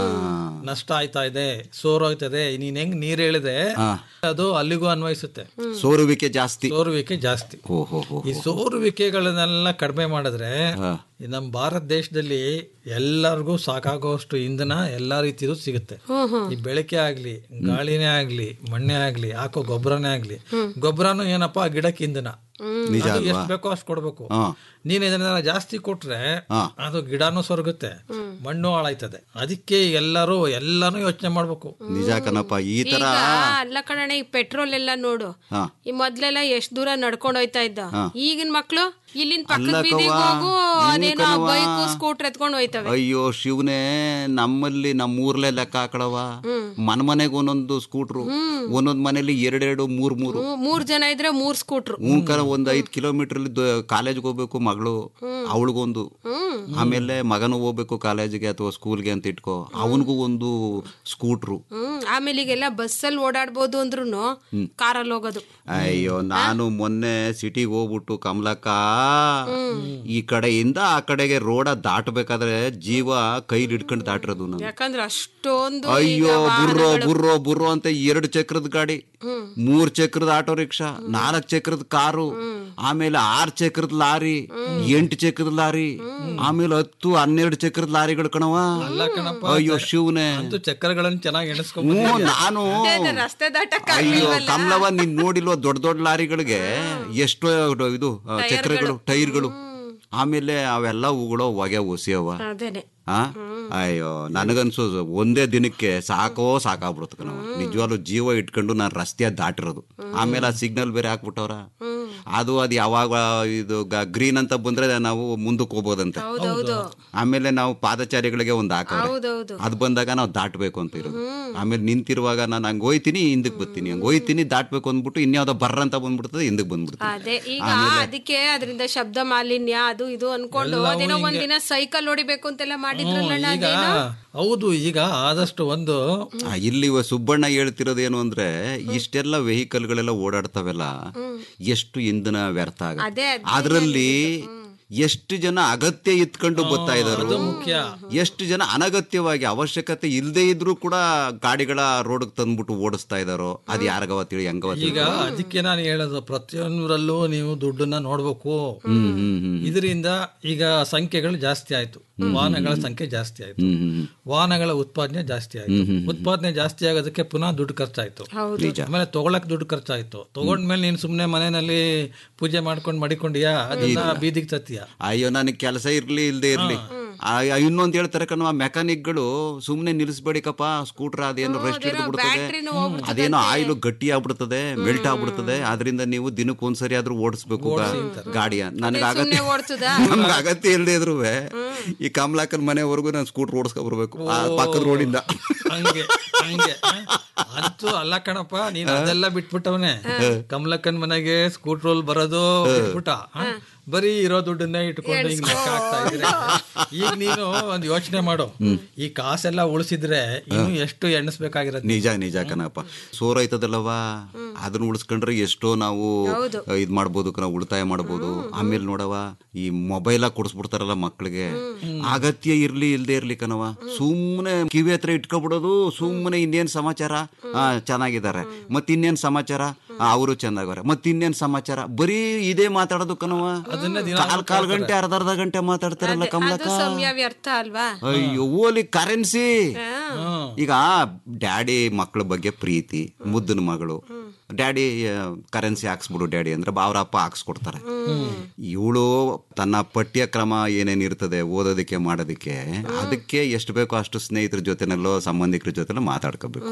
ನಷ್ಟ ಆಯ್ತಾ ಇದೆ ಸೋರೋಯ್ತದೆ ನೀನ್ ಹೆಂಗ್ ನೀರ್ ಹೇಳಿದೆ ಅದು ಅಲ್ಲಿಗೂ ಅನ್ವಯಿಸುತ್ತೆ ಸೋರುವಿಕೆ ಜಾಸ್ತಿ ಸೋರುವಿಕೆ ಜಾಸ್ತಿ ಓಹೋ ಹೋ ಈ ಸೋರುವಿಕೆಗಳನ್ನೆಲ್ಲ ಕಡಿಮೆ ಮಾಡಿದ್ರೆ ಈ ನಮ್ಮ ಭಾರತ ದೇಶದಲ್ಲಿ ಎಲ್ಲರಿಗೂ ಸಾಕಾಗುವಷ್ಟು ಇಂಧನ ಎಲ್ಲಾ ರೀತಿಯದು ಸಿಗುತ್ತೆ ಈ ಬೆಳಕೆ ಆಗ್ಲಿ ಗಾಳಿನೇ ಆಗ್ಲಿ ಮಣ್ಣೆ ಆಗ್ಲಿ ಹಾಕೋ ಗೊಬ್ಬರನೇ ಆಗ್ಲಿ ಗೊಬ್ಬರನು ಏನಪ್ಪಾ ಗಿಡಕ್ಕೆ ಇಂಧನ ನಿಜ ಅದು ಅಲ್ವಾ? ಎಷ್ಟು ಬೇಕೋ ಅಷ್ಟು ಕೊಡ್ಬೇಕು ಹಾ. ನೀನ್ ಇದನ್ನ ಜಾಸ್ತಿ ಕೊಟ್ರೆ ಅದು ಗಿಡನೂ ಸೊರಗುತ್ತೆ ಮಣ್ಣು ಹಾಳಾಯ್ತದೆ ಅದಕ್ಕೆ ಎಲ್ಲರೂ ಎಲ್ಲಾನು ಯೋಚನೆ ಮಾಡ್ಬೇಕು ನಿಜ ಕಣಪ್ಪ ಈ ತರ ಈಗ ಅಲ್ಲ ಕಣಣ್ಣ ಈ ಪೆಟ್ರೋಲ್ ಎಲ್ಲ ನೋಡು ಹಾ. ಈ ಮೊದ್ಲೆಲ್ಲ ಎಷ್ಟ್ ದೂರ ನಡ್ಕೊಂಡ್ ಹೋಯ್ತಾ ಇದ್ದ ಈಗಿನ ಮಕ್ಳು ಇಲ್ಲಿನ ಪಕ್ಕದ ಅಲ್ಲ ಬೀದಿಗೆ ಕವ್ವ, ಹೋಗು ನೀವು ಅದೇನೋ ಕಣವ್ವ. ಬೈಕ್ ಸ್ಕೂಟರ್ ಎತ್ಕೊಂಡ್ ಹೋಯ್ತವೆ ಅಯ್ಯೋ ಶಿವನೇ ನಮ್ಮಲ್ಲಿ ನಮ್ಮ ಊರ್ಲೆ ಲೆಕ್ಕ ಹಾಕಳವ ಮನ್ ಮನೆಗೆ ಒಂದೊಂದು ಸ್ಕೂಟ್ರು ಒಂದೊಂದ್ ಮನೇಲಿ ಎರಡೆರಡು ಮೂರ್ ಮೂರು ಹ್ಮ್, ಮೂರ್ ಜನ ಇದ್ರೆ ಮೂರ್ ಸ್ಕೂಟ್ರು ಹ್ಞೂ ಕಣ ಒಂದ್ ಐದ್ ಕಿಲೋಮೀಟರ್ ಕಾಲೇಜ್ಗೆ ಹೋಗ್ಬೇಕು ಮಗಳು ಅವಳಿಗೊಂದು ಆಮೇಲೆ ಮಗನು ಹೋಗ್ಬೇಕು ಕಾಲೇಜಿಗೆ ಅಥವಾ ಸ್ಕೂಲ್ಗೆ ಅಂತ ಇಟ್ಕೋ ಅವನಿಗೂ ಒಂದು ಸ್ಕೂಟ್ರು ಹ್ಮ್ ಆಮೇಲೆ ಈಗೆಲ್ಲ ಬಸ್ಸಲ್ಲಿ ಓಡಾಡ್ಬೋದು ಅಂದ್ರೂ ಕಾರಲ್ಲಿ ಹೋಗೋದು ಅಯ್ಯೋ ನಾನು ಮೊನ್ನೆ ಸಿಟಿಗೆ ಹೋಗ್ಬಿಟ್ಟು ಕಮಲಕ್ಕ ಈ ಕಡೆಯಿಂದ ಆ ಕಡೆಗೆ ರೋಡ ದಾಟಬೇಕಾದ್ರೆ ಜೀವ ಕೈಲಿ ಹಿಡ್ಕೊಂಡು ದಾಟಿರೋದು ನಾನು ಯಾಕಂದ್ರೆ ಅಷ್ಟೊಂದು ಈಗ ಅಯ್ಯೋ ಬುರ್ರೋ ವಾಹನಗಳು- ಬುರ್ರೋ ಬುರ್ರೋ ಅಂತ ಎರಡು ಚಕ್ರದ ಗಾಡಿ ಮೂರ್ ಚಕ್ರದ ಆಟೋ ರಿಕ್ಷಾ ನಾಲ್ಕ್ ಚಕ್ರದ ಕಾರು ಆಮೇಲೆ ಆರ್ ಚಕ್ರದ ಲಾರಿ ಎಂಟು ಚಕ್ರದ ಲಾರಿ ಆಮೇಲೆ ಹತ್ತು ಹನ್ನೆರಡು ಚಕ್ರದ ಲಾರಿಗಳು ಕಣವ ಅಯ್ಯೋ ಶಿವನೇ ಅಂತೂ ಚಕ್ರಗಳನ್ನು ಚೆನ್ನಾಗಿ ಎಣಿಸ್ಕೊಂಡ್ ಹ್ಞೂ ನಾನು ಅದೇ ಅದೇ ರಸ್ತೆ ದಾಟಕ್ ಅಯ್ಯೋ ಕಮಲವ ನೀನ್ ನೋಡಿಲ್ವ ದೊಡ್ಡ ದೊಡ್ಡ ಲಾರಿಗಳಿಗೆ ಎಷ್ಟೋ ಇದು ಆ, ಚಕ್ರಗಳು ಟೈರ್ಗಳು ಆಮೇಲೆ ಅವೆಲ್ಲ ಹೂಗಳು ಹೊಗೆ ಒಸಿಯವ ಅದೇನೆ ಆ ಅಯ್ಯೋ ನನಗನ್ಸೋದು ಒಂದೇ ದಿನಕ್ಕೆ ಸಾಕೋ ಸಾಕಾಗ್ಬಿಡುತ್ತೆ ಕಣವ ನಿಜವಾಗ್ಲೂ ಜೀವ ಇಟ್ಕೊಂಡು ನಾನು ರಸ್ತೆ ದಾಟಿರೋದು ಆಮೇಲೆ ಆ ಸಿಗ್ನಲ್ ಬೇರೆ ಹಾಕ್ಬಿಟ್ಟವ್ರ ಅದು ಅದು ಯಾವಾಗ ಇದು ಗ್ರೀನ್ ಅಂತ ಬಂದ್ರೆ ನಾವು ಮುಂದಕ್ಕೆ ಹೋಗ್ಬೋದಂತೆ ಹೌದೌದು ಆಮೇಲೆ ನಾವು ಪಾದಚಾರಿಗಳಿಗೆ ಒಂದು ಹಾಕವ್ರೆ ಹೌದೌದು ಅದು ಬಂದಾಗ ನಾವು ದಾಟಬೇಕು ಅಂತ ಇರೋದು ಆಮೇಲೆ ನಿಂತಿರುವಾಗ ನಾನು ಹಂಗೆ ಹೋಯ್ತೀನಿ ಹಿಂದಕ್ಕೆ ಬರ್ತೀನಿ ಹಂಗೆ ಹೋಯ್ತೀನಿ ದಾಟ್ಬೇಕು ಅಂದ್ಬಿಟ್ಟು ಇನ್ಯಾವುದೋ ಬರ್ರ ಅಂತ ಬಂದ್ಬಿಡ್ತದೆ ಹಿಂದಕ್ಕೆ ಬಂದ್ಬಿಡ್ತೀನಿ ಅದೇ ಈಗ ಅದಕ್ಕೆ ಅದರಿಂದ ಶಬ್ದ ಮಾಲಿನ್ಯ ಅದು ಇದು ಅನ್ಕೊಂಡು ಅದೇನೋ ಒಂದಿನ ಸೈಕಲ್ ಹೊಡಿಬೇಕು ಅಂತೆಲ್ಲ ಮಾಡಿದ್ರಲ್ಲ ಅಣ್ಣ, ಈಗ ಅದೇನೋ ಹೌದು ಈಗ ಆದಷ್ಟು ಒಂದು ಆ, ಇಲ್ಲಿ ಇವ ಸುಬ್ಬಣ್ಣ ಹೇಳ್ತಿರೋದೇನು ಅಂದ್ರೆ ಇಷ್ಟೆಲ್ಲ ವೆಹಿಕಲ್ಗಳೆಲ್ಲ ಓಡಾಡ್ತಾವೆಲ್ಲ ಎಷ್ಟು ಇಂಧನ ವ್ಯರ್ಥ ಅದೇ, ಆಗುತ್ತೆ ಅದೇ ಅದರಲ್ಲಿ ಎಷ್ಟು ಜನ ಅಗತ್ಯ ಇತ್ಕೊಂಡು ಬರ್ತಾ ಇದಾರು ಮುಖ್ಯ ಎಷ್ಟು ಜನ ಅನಗತ್ಯವಾಗಿ ಅವಶ್ಯಕತೆ ಇಲ್ಲದೆ ಇದ್ರೂ ಕೂಡ ಗಾಡಿಗಳ ರೋಡ್ ತಂದ್ಬಿಟ್ಟು ಓಡಿಸ್ತಾ ಇದಾರೋ ಅದು ಯಾರಿಗವ ತಿಳಿ ಹೆಂಗವ ತಿಳಿ ಈಗ ಅದಕ್ಕೆ ನಾನು ಹೇಳೋದು ಪ್ರತಿಯೊಂದರಲ್ಲೂ ನೀವು ದುಡ್ಡನ್ನ ನೋಡ್ಬೇಕು ಹ್ಮ್ ಹ್ಮ್ ಹ್ಮ್ ಇದರಿಂದ ಈಗ ಸಂಖ್ಯೆಗಳು ಜಾಸ್ತಿ ಆಯ್ತು ವಾಹನಗಳ ಸಂಖ್ಯೆ ಜಾಸ್ತಿ ಆಯ್ತು ಹ್ಮ್ ಹ್ಮ್ ವಾಹನಗಳ ಉತ್ಪಾದನೆ ಜಾಸ್ತಿ ಆಯ್ತು ಉತ್ಪಾದನೆ ಜಾಸ್ತಿ ಆಗೋದಕ್ಕೆ ಪುನಃ ದುಡ್ಡು ಖರ್ಚಾಯ್ತು ಆಮೇಲೆ ತಗೊಳಕ್ ದುಡ್ಡು ಖರ್ಚಾಯ್ತು ತಗೊಂಡ್ಮೇಲೆ ನೀನ್ ಸುಮ್ನೆ ಮನೆಯಲ್ಲಿ ಪೂಜೆ ಮಾಡ್ಕೊಂಡು ಮಡಿಕೊಂಡಿಯಾ ಅದನ್ನ ಬೀದಿಗೆ ತತ್ತೀಯ ಅಯ್ಯೋ ನನಗೆ ಕೆಲಸ ಇರ್ಲಿ ಇಲ್ದೇ ಇರ್ಲಿ ಇನ್ನೊಂದ್ ಹೇಳ್ತಾರೆ ಕಣವ ಮೆಕ್ಯಾನಿಕ್ಗಳು ಸುಮ್ನೆ ನಿಲ್ಲಿಸ್ಬೇಡಿಕಪ್ಪ ಸ್ಕೂಟರ್ ಅದೇನೋ ರೆಸ್ಟ್ ಹಿಡಿದ್ಬಿಡ್ತದೆ ಬ್ಯಾಟ್ರಿನೂ ಹೋಗ್ಬಿಡ್ತದೆ ಅದೇನೋ ಆಯಿಲ್ ಗಟ್ಟಿ ಆಗ್ಬಿಡ್ತದೆ ಮೆಲ್ಟ್ ಆಗ್ಬಿಡ್ತದೆ ಅದರಿಂದ ನೀವು ದಿನಕ್ಕೆ ಒಂದ್ಸರಿ ಆದ್ರೂ ಓಡಿಸ್ಬೇಕು ಗಾಡಿಯ ನನಗೆ ಸುಮ್ನೆ ಅಗತ್ಯ ಓಡ್ತದ ನಮ್ಗೆ ಅಗತ್ಯ ಇಲ್ಲದೆ ಇದ್ರು ಈ ಕಮಲಾಕನ್ ಮನೆವರೆಗೂ ನಾನು ಸ್ಕೂಟರ್ ಓಡಿಸ್ಕೊ ಬರ್ಬೇಕು ಆ ಪಕ್ಕದ ರೋಡಿಂದ ಹಂಗೆ ಹಂಗೆ ಅಂತೂ ಅಲ್ಲ ಕಣಪ್ಪ ನೀನ್ ಅದೆಲ್ಲ ಬಿಟ್ಬಿಟ್ಟವನೆ ಕಮಲಕ್ಕನ್ ಮನೆಗೆ ಸ್ಕೂಟ್ರೋಲ್ ಬರೋದು ಬಿಟ್ಬಿಟ್ಟ ಹ? ಬರೀ ಇರೋ ದುಡ್ಡನ್ನೇ ಇಟ್ಕೊಂಡು ಹಿಂಗ್ ಲೆಕ್ಕ ಹಾಕ್ತಾ ಇದ್ರೆ ಈಗ ನೀನು ಒಂದ್ ಯೋಚನೆ ಮಾಡು ಈ ಕಾಸೆಲ್ಲ ಉಳಿಸಿದ್ರೆ ಇನ್ನು ಎಷ್ಟು ಎಣಿಸ್ಬೇಕಾಗಿರತ್ತೆ ನಿಜ ನಿಜ ಕಣಪ್ಪ ಸೋರೈತದಲ್ಲವಾ ಅದನ್ನ ಉಳಿಸ್ಕೊಂಡ್ರೆ ಎಷ್ಟೋ ನಾವು ಇದ್ ಮಾಡ್ಬೋದು ಕಣ ಉಳಿತಾಯ ಮಾಡ್ಬೋದು ಆಮೇಲೆ ನೋಡವ ಈ ಮೊಬೈಲ ಕೊಡಿಸ್ಬಿಡ್ತಾರಲ್ಲ ಮಕ್ಳಿಗೆ ಅಗತ್ಯ ಇರ್ಲಿ ಇಲ್ದೇ ಇರ್ಲಿ ಕಣವ ಸುಮ್ಮನೆ ಕಿವಿ ಹತ್ರ ಇಟ್ಕೊಬಿಡೋದು ಸುಮ್ಮನೆ ಇನ್ನೇನ್ ಸಮಾಚಾರ ಆ, ಚೆನ್ನಾಗಿದ್ದಾರೆ ಮತ್ ಇನ್ನೇನ್ ಸಮಾಚಾರ ಅವರು ಚೆನ್ನಾಗವ್ರೆ ಮತ್ ಇನ್ನೇನ್ ಸಮಾಚಾರ ಬರೀ ಇದೇ ಮಾತಾಡೋದು ಕಣವ ಕಾಲ್ ಕಾಲ್ ಗಂಟೆ ಅರ್ಧ ಅರ್ಧ ಗಂಟೆ ಮಾತಾಡ್ತಾರಲ್ಲ ಅದು ಕಮಲಕ್ಕ ಸಮಯ ವ್ಯರ್ಥ ಅಲ್ವಾ ಅಯ್ಯೋ ಓಲಿ ಕರೆನ್ಸಿ ಈಗ ಡ್ಯಾಡಿ ಮಕ್ಕಳ ಬಗ್ಗೆ ಪ್ರೀತಿ ಮುದ್ದನ ಮಗಳು ಡ್ಯಾಡಿ ಕರೆನ್ಸಿ ಹಾಕ್ಸ್ಬಿಡು ಡ್ಯಾಡಿ ಅಂದ್ರೆ ಅವ್ರ ಅಪ್ಪ ಹಾಕ್ಸ್ಕೊಡ್ತಾರೆ ಇವಳು ತನ್ನ ಪಠ್ಯ ಕ್ರಮ ಏನೇನ್ ಇರ್ತದೆ ಓದೋದಕ್ಕೆ ಮಾಡೋದಕ್ಕೆ ಅದಕ್ಕೆ ಎಷ್ಟು ಬೇಕೋ ಅಷ್ಟು ಸ್ನೇಹಿತರ ಜೊತೆನಲ್ಲೋ ಸಂಬಂಧಿಕರ ಜೊತೆನೋ ಮಾತಾಡ್ಕೋಬೇಕು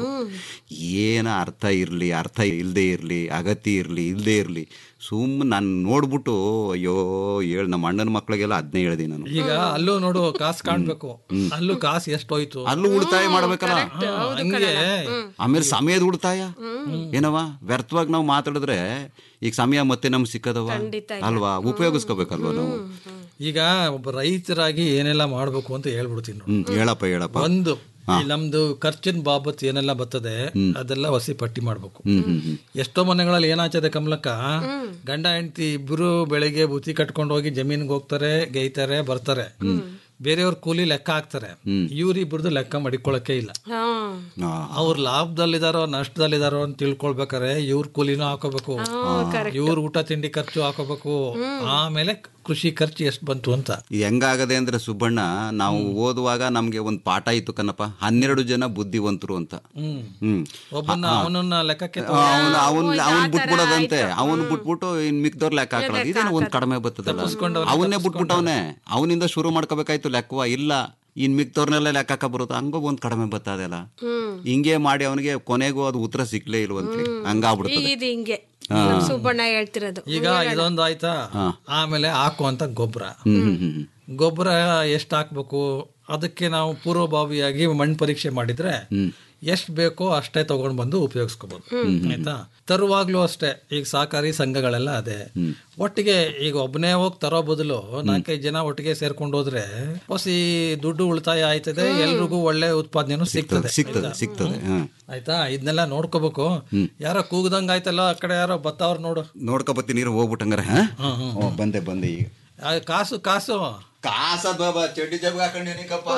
ಏನ ಅರ್ಥ ಇರ್ಲಿ ಅರ್ಥ ಇಲ್ಲದೆ ಇರ್ಲಿ ಅಗತ್ಯ ಇರ್ಲಿ ಇಲ್ಲದೆ ಇರ್ಲಿ ಸುಮ್ಮನೆ ನಾನು ನೋಡ್ಬಿಟ್ಟು ಅಯ್ಯೋ ಹೇಳಿ ನಮ್ಮ ಅಣ್ಣನ ಮಕ್ಳಿಗೆಲ್ಲ ಅದನ್ನೇ ಹೇಳ್ದೆ ನಾನು ಈಗ ಅಲ್ಲೂ ನೋಡು ಕಾಸು ಕಾಣ್ಬೇಕು ಅಲ್ಲೂ ಕಾಸು ಎಷ್ಟೋಯ್ತು ಅಲ್ಲೂ ಉಳಿತಾಯ ಮಾಡ್ಬೇಕಲ್ಲ ಹಂಗೆ ಆಮೇಲೆ ಸಮಯದ ಉಳಿತಾಯ ಏನವ ವ್ಯರ್ಥವಾಗಿ ನಾವು ಮಾತಾಡಿದ್ರೆ ಈಗ ಸಮಯ ಮತ್ತೆ ನಮ್ಗೆ ಸಿಕ್ಕದವ ಅಲ್ವಾ ಉಪಯೋಗಿಸ್ಕೋಬೇಕಲ್ವಾ ನಾವು ಈಗ ಒಬ್ಬ ರೈತರಾಗಿ ಏನೆಲ್ಲ ಮಾಡ್ಬೇಕು ಅಂತ ಹೇಳ್ಬಿಡ್ತೀನಿ ನೋಡಿ ಹ್ಮ್ ಹೇಳಪ್ಪ ಹೇಳಪ್ಪ ಒಂದು ಈ ನಮ್ದು ಖರ್ಚಿನ ಬಾಬತ್ ಏನೆಲ್ಲ ಬರ್ತದೆ ಅದೆಲ್ಲ ಹೊಸಿ ಪಟ್ಟಿ ಮಾಡ್ಬೇಕು ಹ್ಮ್ ಹ್ಮ್ ಹ್ಮ್ ಎಷ್ಟೋ ಮನೆಗಳಲ್ಲಿ ಏನಾಗ್ತದೆ ಕಮಲಕ್ಕ ಗಂಡ ಹೆಂಡತಿ ಇಬ್ರು ಬೆಳಿಗ್ಗೆ ಬುತ್ತಿ ಕಟ್ಕೊಂಡು ಹೋಗಿ ಜಮೀನ್ಗೆ ಹೋಗ್ತಾರೆ ಗೈತಾರೆ ಬರ್ತಾರೆ ಬೇರೆಯವ್ರ ಕೂಲಿ ಲೆಕ್ಕ ಹಾಕ್ತಾರೆ ಇವ್ರಿಬ್ರದ್ದು ಲೆಕ್ಕ ಮಡಿಕೊಳ್ಳಕ್ಕೆ ಇಲ್ಲ ಹಾ ಆ, ಅವ್ರ ಲಾಭದಲ್ಲಿದಾರೋ ನಷ್ಟದಲ್ಲಿದಾರೋ ಅಂತ ತಿಳ್ಕೊಳ್ಬೇಕಾರೆ ಇವ್ರ ಕೂಲಿನೂ ಹಾಕೋಬೇಕು ಇವ್ರ ಊಟ ತಿಂಡಿ ಖರ್ಚು ಹಾಕೋಬೇಕು ಆಮೇಲೆ ಕೃಷಿ ಖರ್ಚು ಎಷ್ಟು ಬಂತು ಅಂತ ಇದು ಹೆಂಗಾಗದೆ ಅಂದ್ರೆ ಸುಬ್ಬಣ್ಣ ನಾವು ಓದುವಾಗ ನಮ್ಗೆ ಒಂದು ಪಾಠ ಇತ್ತು ಕಣಪ್ಪ ಹನ್ನೆರಡು ಜನ ಬುದ್ಧಿವಂತರು ಅಂತ ಹ್ಮ್ ಹ್ಮ್ ಒಬ್ಬನ ಅವನನ್ನ ಲೆಕ್ಕಕ್ಕೆ ಅವನ್ ಅವನ್ ಅವನ್ ಬಿಟ್ಬಿಡೋದಂತೆ ಅವನ್ ಬಿಟ್ಬಿಟ್ಟು ಇನ್ ಮಿಕ್ದವ್ರ ಲೆಕ್ಕ ಹಾಕೊಳ್ಳೋದು ಇದೇನು ಒಂದ್ ಕಡಿಮೆ ಬರ್ತದಲ್ಲ ಅವನ್ನೇ ಬಿಟ್ಬಿಟ್ಟವನೆ ಅವನಿಂದ ಶುರು ಮಾಡ್ಕೋಬೇಕಾಯ್ತು ಲೆಕ್ಕವ ಇಲ್ಲ ಇನ್ ಮಿಕ್ದವ್ರನ್ನೆಲ್ಲ ಲೆಕ್ಕ ಹಾಕ ಬರೋದು ಹಂಗ ಒಂದ್ ಕಡಿಮೆ ಬರ್ತದಲ್ಲ ಹಿಂಗೆ ಮಾಡಿ ಅವನಿಗೆ ಕೊನೆಗೂ ಅದು ಉತ್ತರ ಸಿಕ್ಲೇ ಇಲ್ವಂತೆ ಹಂಗಾಗ್ಬಿಡ್ತದೆ ಇದು ಹಿಂಗೆ ನಮ್ ಸುಬ್ಬಣ್ಣ ಹೇಳ್ತಿರೋದು ಈಗ ಇದೊಂದು ಆಯ್ತಾ ಆಮೇಲೆ ಹಾಕುವಂತ ಗೊಬ್ಬರ ಹ್ಮ್ ಹ್ಮ್ ಹ್ಮ್ ಗೊಬ್ಬರ ಎಷ್ಟು ಹಾಕ್ಬೇಕು ಅದಕ್ಕೆ ನಾವು ಪೂರ್ವಭಾವಿಯಾಗಿ ಮಣ್ಣು ಪರೀಕ್ಷೆ ಮಾಡಿದ್ರೆ ಎಷ್ಟು ಬೇಕೋ ಅಷ್ಟೇ ತಗೊಂಡ್ ಬಂದು ಉಪಯೋಗಿಸ್ಕೋಬಹುದು ಆಯ್ತಾ ತರುವಾಗ್ಲೂ ಅಷ್ಟೇ ಈಗ ಸಹಕಾರಿ ಸಂಘಗಳೆಲ್ಲ ಅದೇ ಒಟ್ಟಿಗೆ ಈಗ ಒಬ್ಬನೇ ಹೋಗಿ ತರೋ ಬದಲು ನಾಲ್ಕೈದು ಜನ ಒಟ್ಟಿಗೆ ಸೇರ್ಕೊಂಡು ಹೋದ್ರೆ ಹೊಸಿ ದುಡ್ಡು ಉಳಿತಾಯ ಆಯ್ತದೆ ಎಲ್ರಿಗೂ ಒಳ್ಳೆ ಉತ್ಪಾದನೆನೂ ಸಿಗ್ತದೆ ಸಿಗ್ತದೆ ಆಯ್ತಾ? ಸಿಗ್ತದೆ ಹ್ಮ್. ಆಯ್ತಾ ಇದನ್ನೆಲ್ಲ ನೋಡ್ಕೋಬೇಕು ಯಾರೋ ಕೂಗ್ದಂಗ್ ಆಯ್ತಲ್ಲ ಆ ಕಡೆ ಯಾರೋ ಬತ್ತವ್ರ ನೋಡು ನೋಡ್ಕೊಬತ್ತೀನಿ ನೀರು ಹೋಗ್ಬಿಟ್ಟಂಗಾರೆ ಹಾ ಓ, ಬಂದೆ ಬಂದೆ ಈಗ ಆ, ಕಾಸು ಕಾಸು ಕಾಸದ್ ಬಾಬಾ ಚಡ್ಡಿ ಜಬ್ಗ ಹಾಕೊಂಡಿನಿಕಪ್ಪ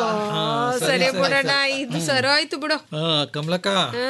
ಸರಿ ಬಿಡೋಣ ಇದು ಸರೋಯ್ತು ಬಿಡು ಹಾ ಕಮಲಕ್ಕ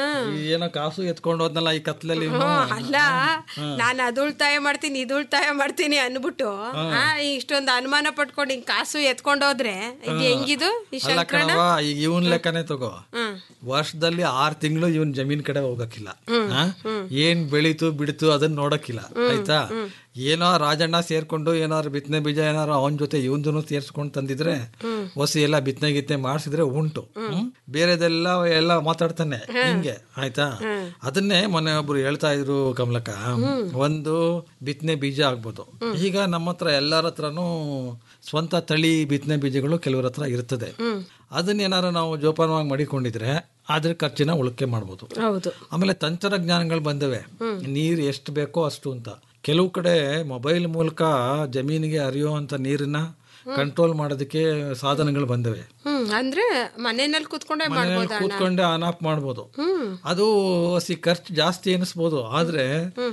ಈ ಏನೋ ಕಾಸು ಎತ್ಕೊಂಡು ಹೋದ್ನಲ್ಲ ಈ ಕತ್ಲಲ್ಲಿ ಇವ್ನು. ಹ್ಮ್, ಅಲ್ಲ ನಾನು ಅದು ಉಳ್ತಾಯ ಮಾಡ್ತೀನಿ ಇದು ಉಳ್ತಾಯ ಮಾಡ್ತೀನಿ ಅನ್ಬಿಟ್ಟು ಆ, ಇಷ್ಟೊಂದು ಅನುಮಾನ ಪಟ್ಕೊಂಡು ಹಿಂಗ್ ಕಾಸು ಎತ್ಕೊಂಡೋದ್ರೆ ಇದು ಹೆಂಗಿದು ಈ ಅಲ್ಲ ಶಂಕರಣ ಕಣವ ಈಗ ಇವನ್ ಲೆಕ್ಕನೇ ತಗೋ ಹ್ಮ್. ವರ್ಷದಲ್ಲಿ ಆರ್ ತಿಂಗಳು ಇವನ್ ಜಮೀನ್ ಕಡೆ ಹೋಗಕ್ಕಿಲ್ಲ ಹಾ? ಏನ್ ಬೆಳೀತು ಬಿಡ್ತು ಅದನ್ನ ನೋಡಕ್ಕಿಲ್ಲ ಆಯ್ತಾ ಏನೋ ರಾಜಣ್ಣ ಸೇರ್ಕೊಂಡು ಏನಾರು ಬಿತ್ತನೆ ಬೀಜ ಏನಾರು ಅವನ ಜೊತೆ ಇವಂದನು ಸೇರ್ಸ್ಕೊಂಡು ತಂದಿದ್ರೆ ಹೊಸ ಎಲ್ಲ ಬಿತ್ತನೆ ಗಿತ್ನೆ ಮಾಡಿಸಿದ್ರೆ ಉಂಟು ಹ್ಮ್? ಬೇರೆದೆಲ್ಲ ಎಲ್ಲ ಮಾತಾಡ್ತಾನೆ ಹಿಂಗೆ ಆಯ್ತಾ ಅದನ್ನೇ ಮೊನ್ನೆ ಒಬ್ರು ಹೇಳ್ತಾ ಇದ್ರು ಕಮಲಕ್ಕ ಒಂದು ಬಿತ್ತನೆ ಬೀಜ ಆಗ್ಬೋದು ಈಗ ನಮ್ಮ ಹತ್ರ ಎಲ್ಲರ ಹತ್ರನೂ ಸ್ವಂತ ತಳಿ ಬಿತ್ತನೆ ಬೀಜಗಳು ಕೆಲವರ ಹತ್ರ ಇರ್ತದೆ ಅದನ್ನೇನಾರು ನಾವು ಜೋಪಾನವಾಗಿ ಮಾಡಿಕೊಂಡಿದ್ರೆ ಅದ್ರ ಖರ್ಚಿನ ಉಳಿಕೆ ಮಾಡ್ಬೋದು ಹೌದು ಆಮೇಲೆ ತಂತ್ರಜ್ಞಾನಗಳು ಬಂದವೆ ನೀರು ಎಷ್ಟು ಬೇಕೋ ಅಷ್ಟು ಅಂತ ಕೆಲವು ಕಡೆ ಮೊಬೈಲ್ ಮೂಲಕ ಜಮೀನಿಗೆ ಹರಿಯುವಂತ ನೀರನ್ನ ಕಂಟ್ರೋಲ್ ಮಾಡೋದಕ್ಕೆ ಸಾಧನಗಳು ಬಂದವೆ ಹ್ಮ್ ಅಂದ್ರೆ ಮನೆಯಲ್ಲಿ ಕುತ್ಕೊಂಡೇ ಮನೆಯಲ್ಲಿ ಮಾಡ್ಬೋದಾ ಅಣ್ಣ? ಕೂತ್ಕೊಂಡೆ ಆನ್ ಆಫ್ ಮಾಡ್ಬೋದು ಅದು ಸಿ ಖರ್ಚು ಜಾಸ್ತಿ ಎನಿಸ್ಬೋದು ಆದ್ರೆ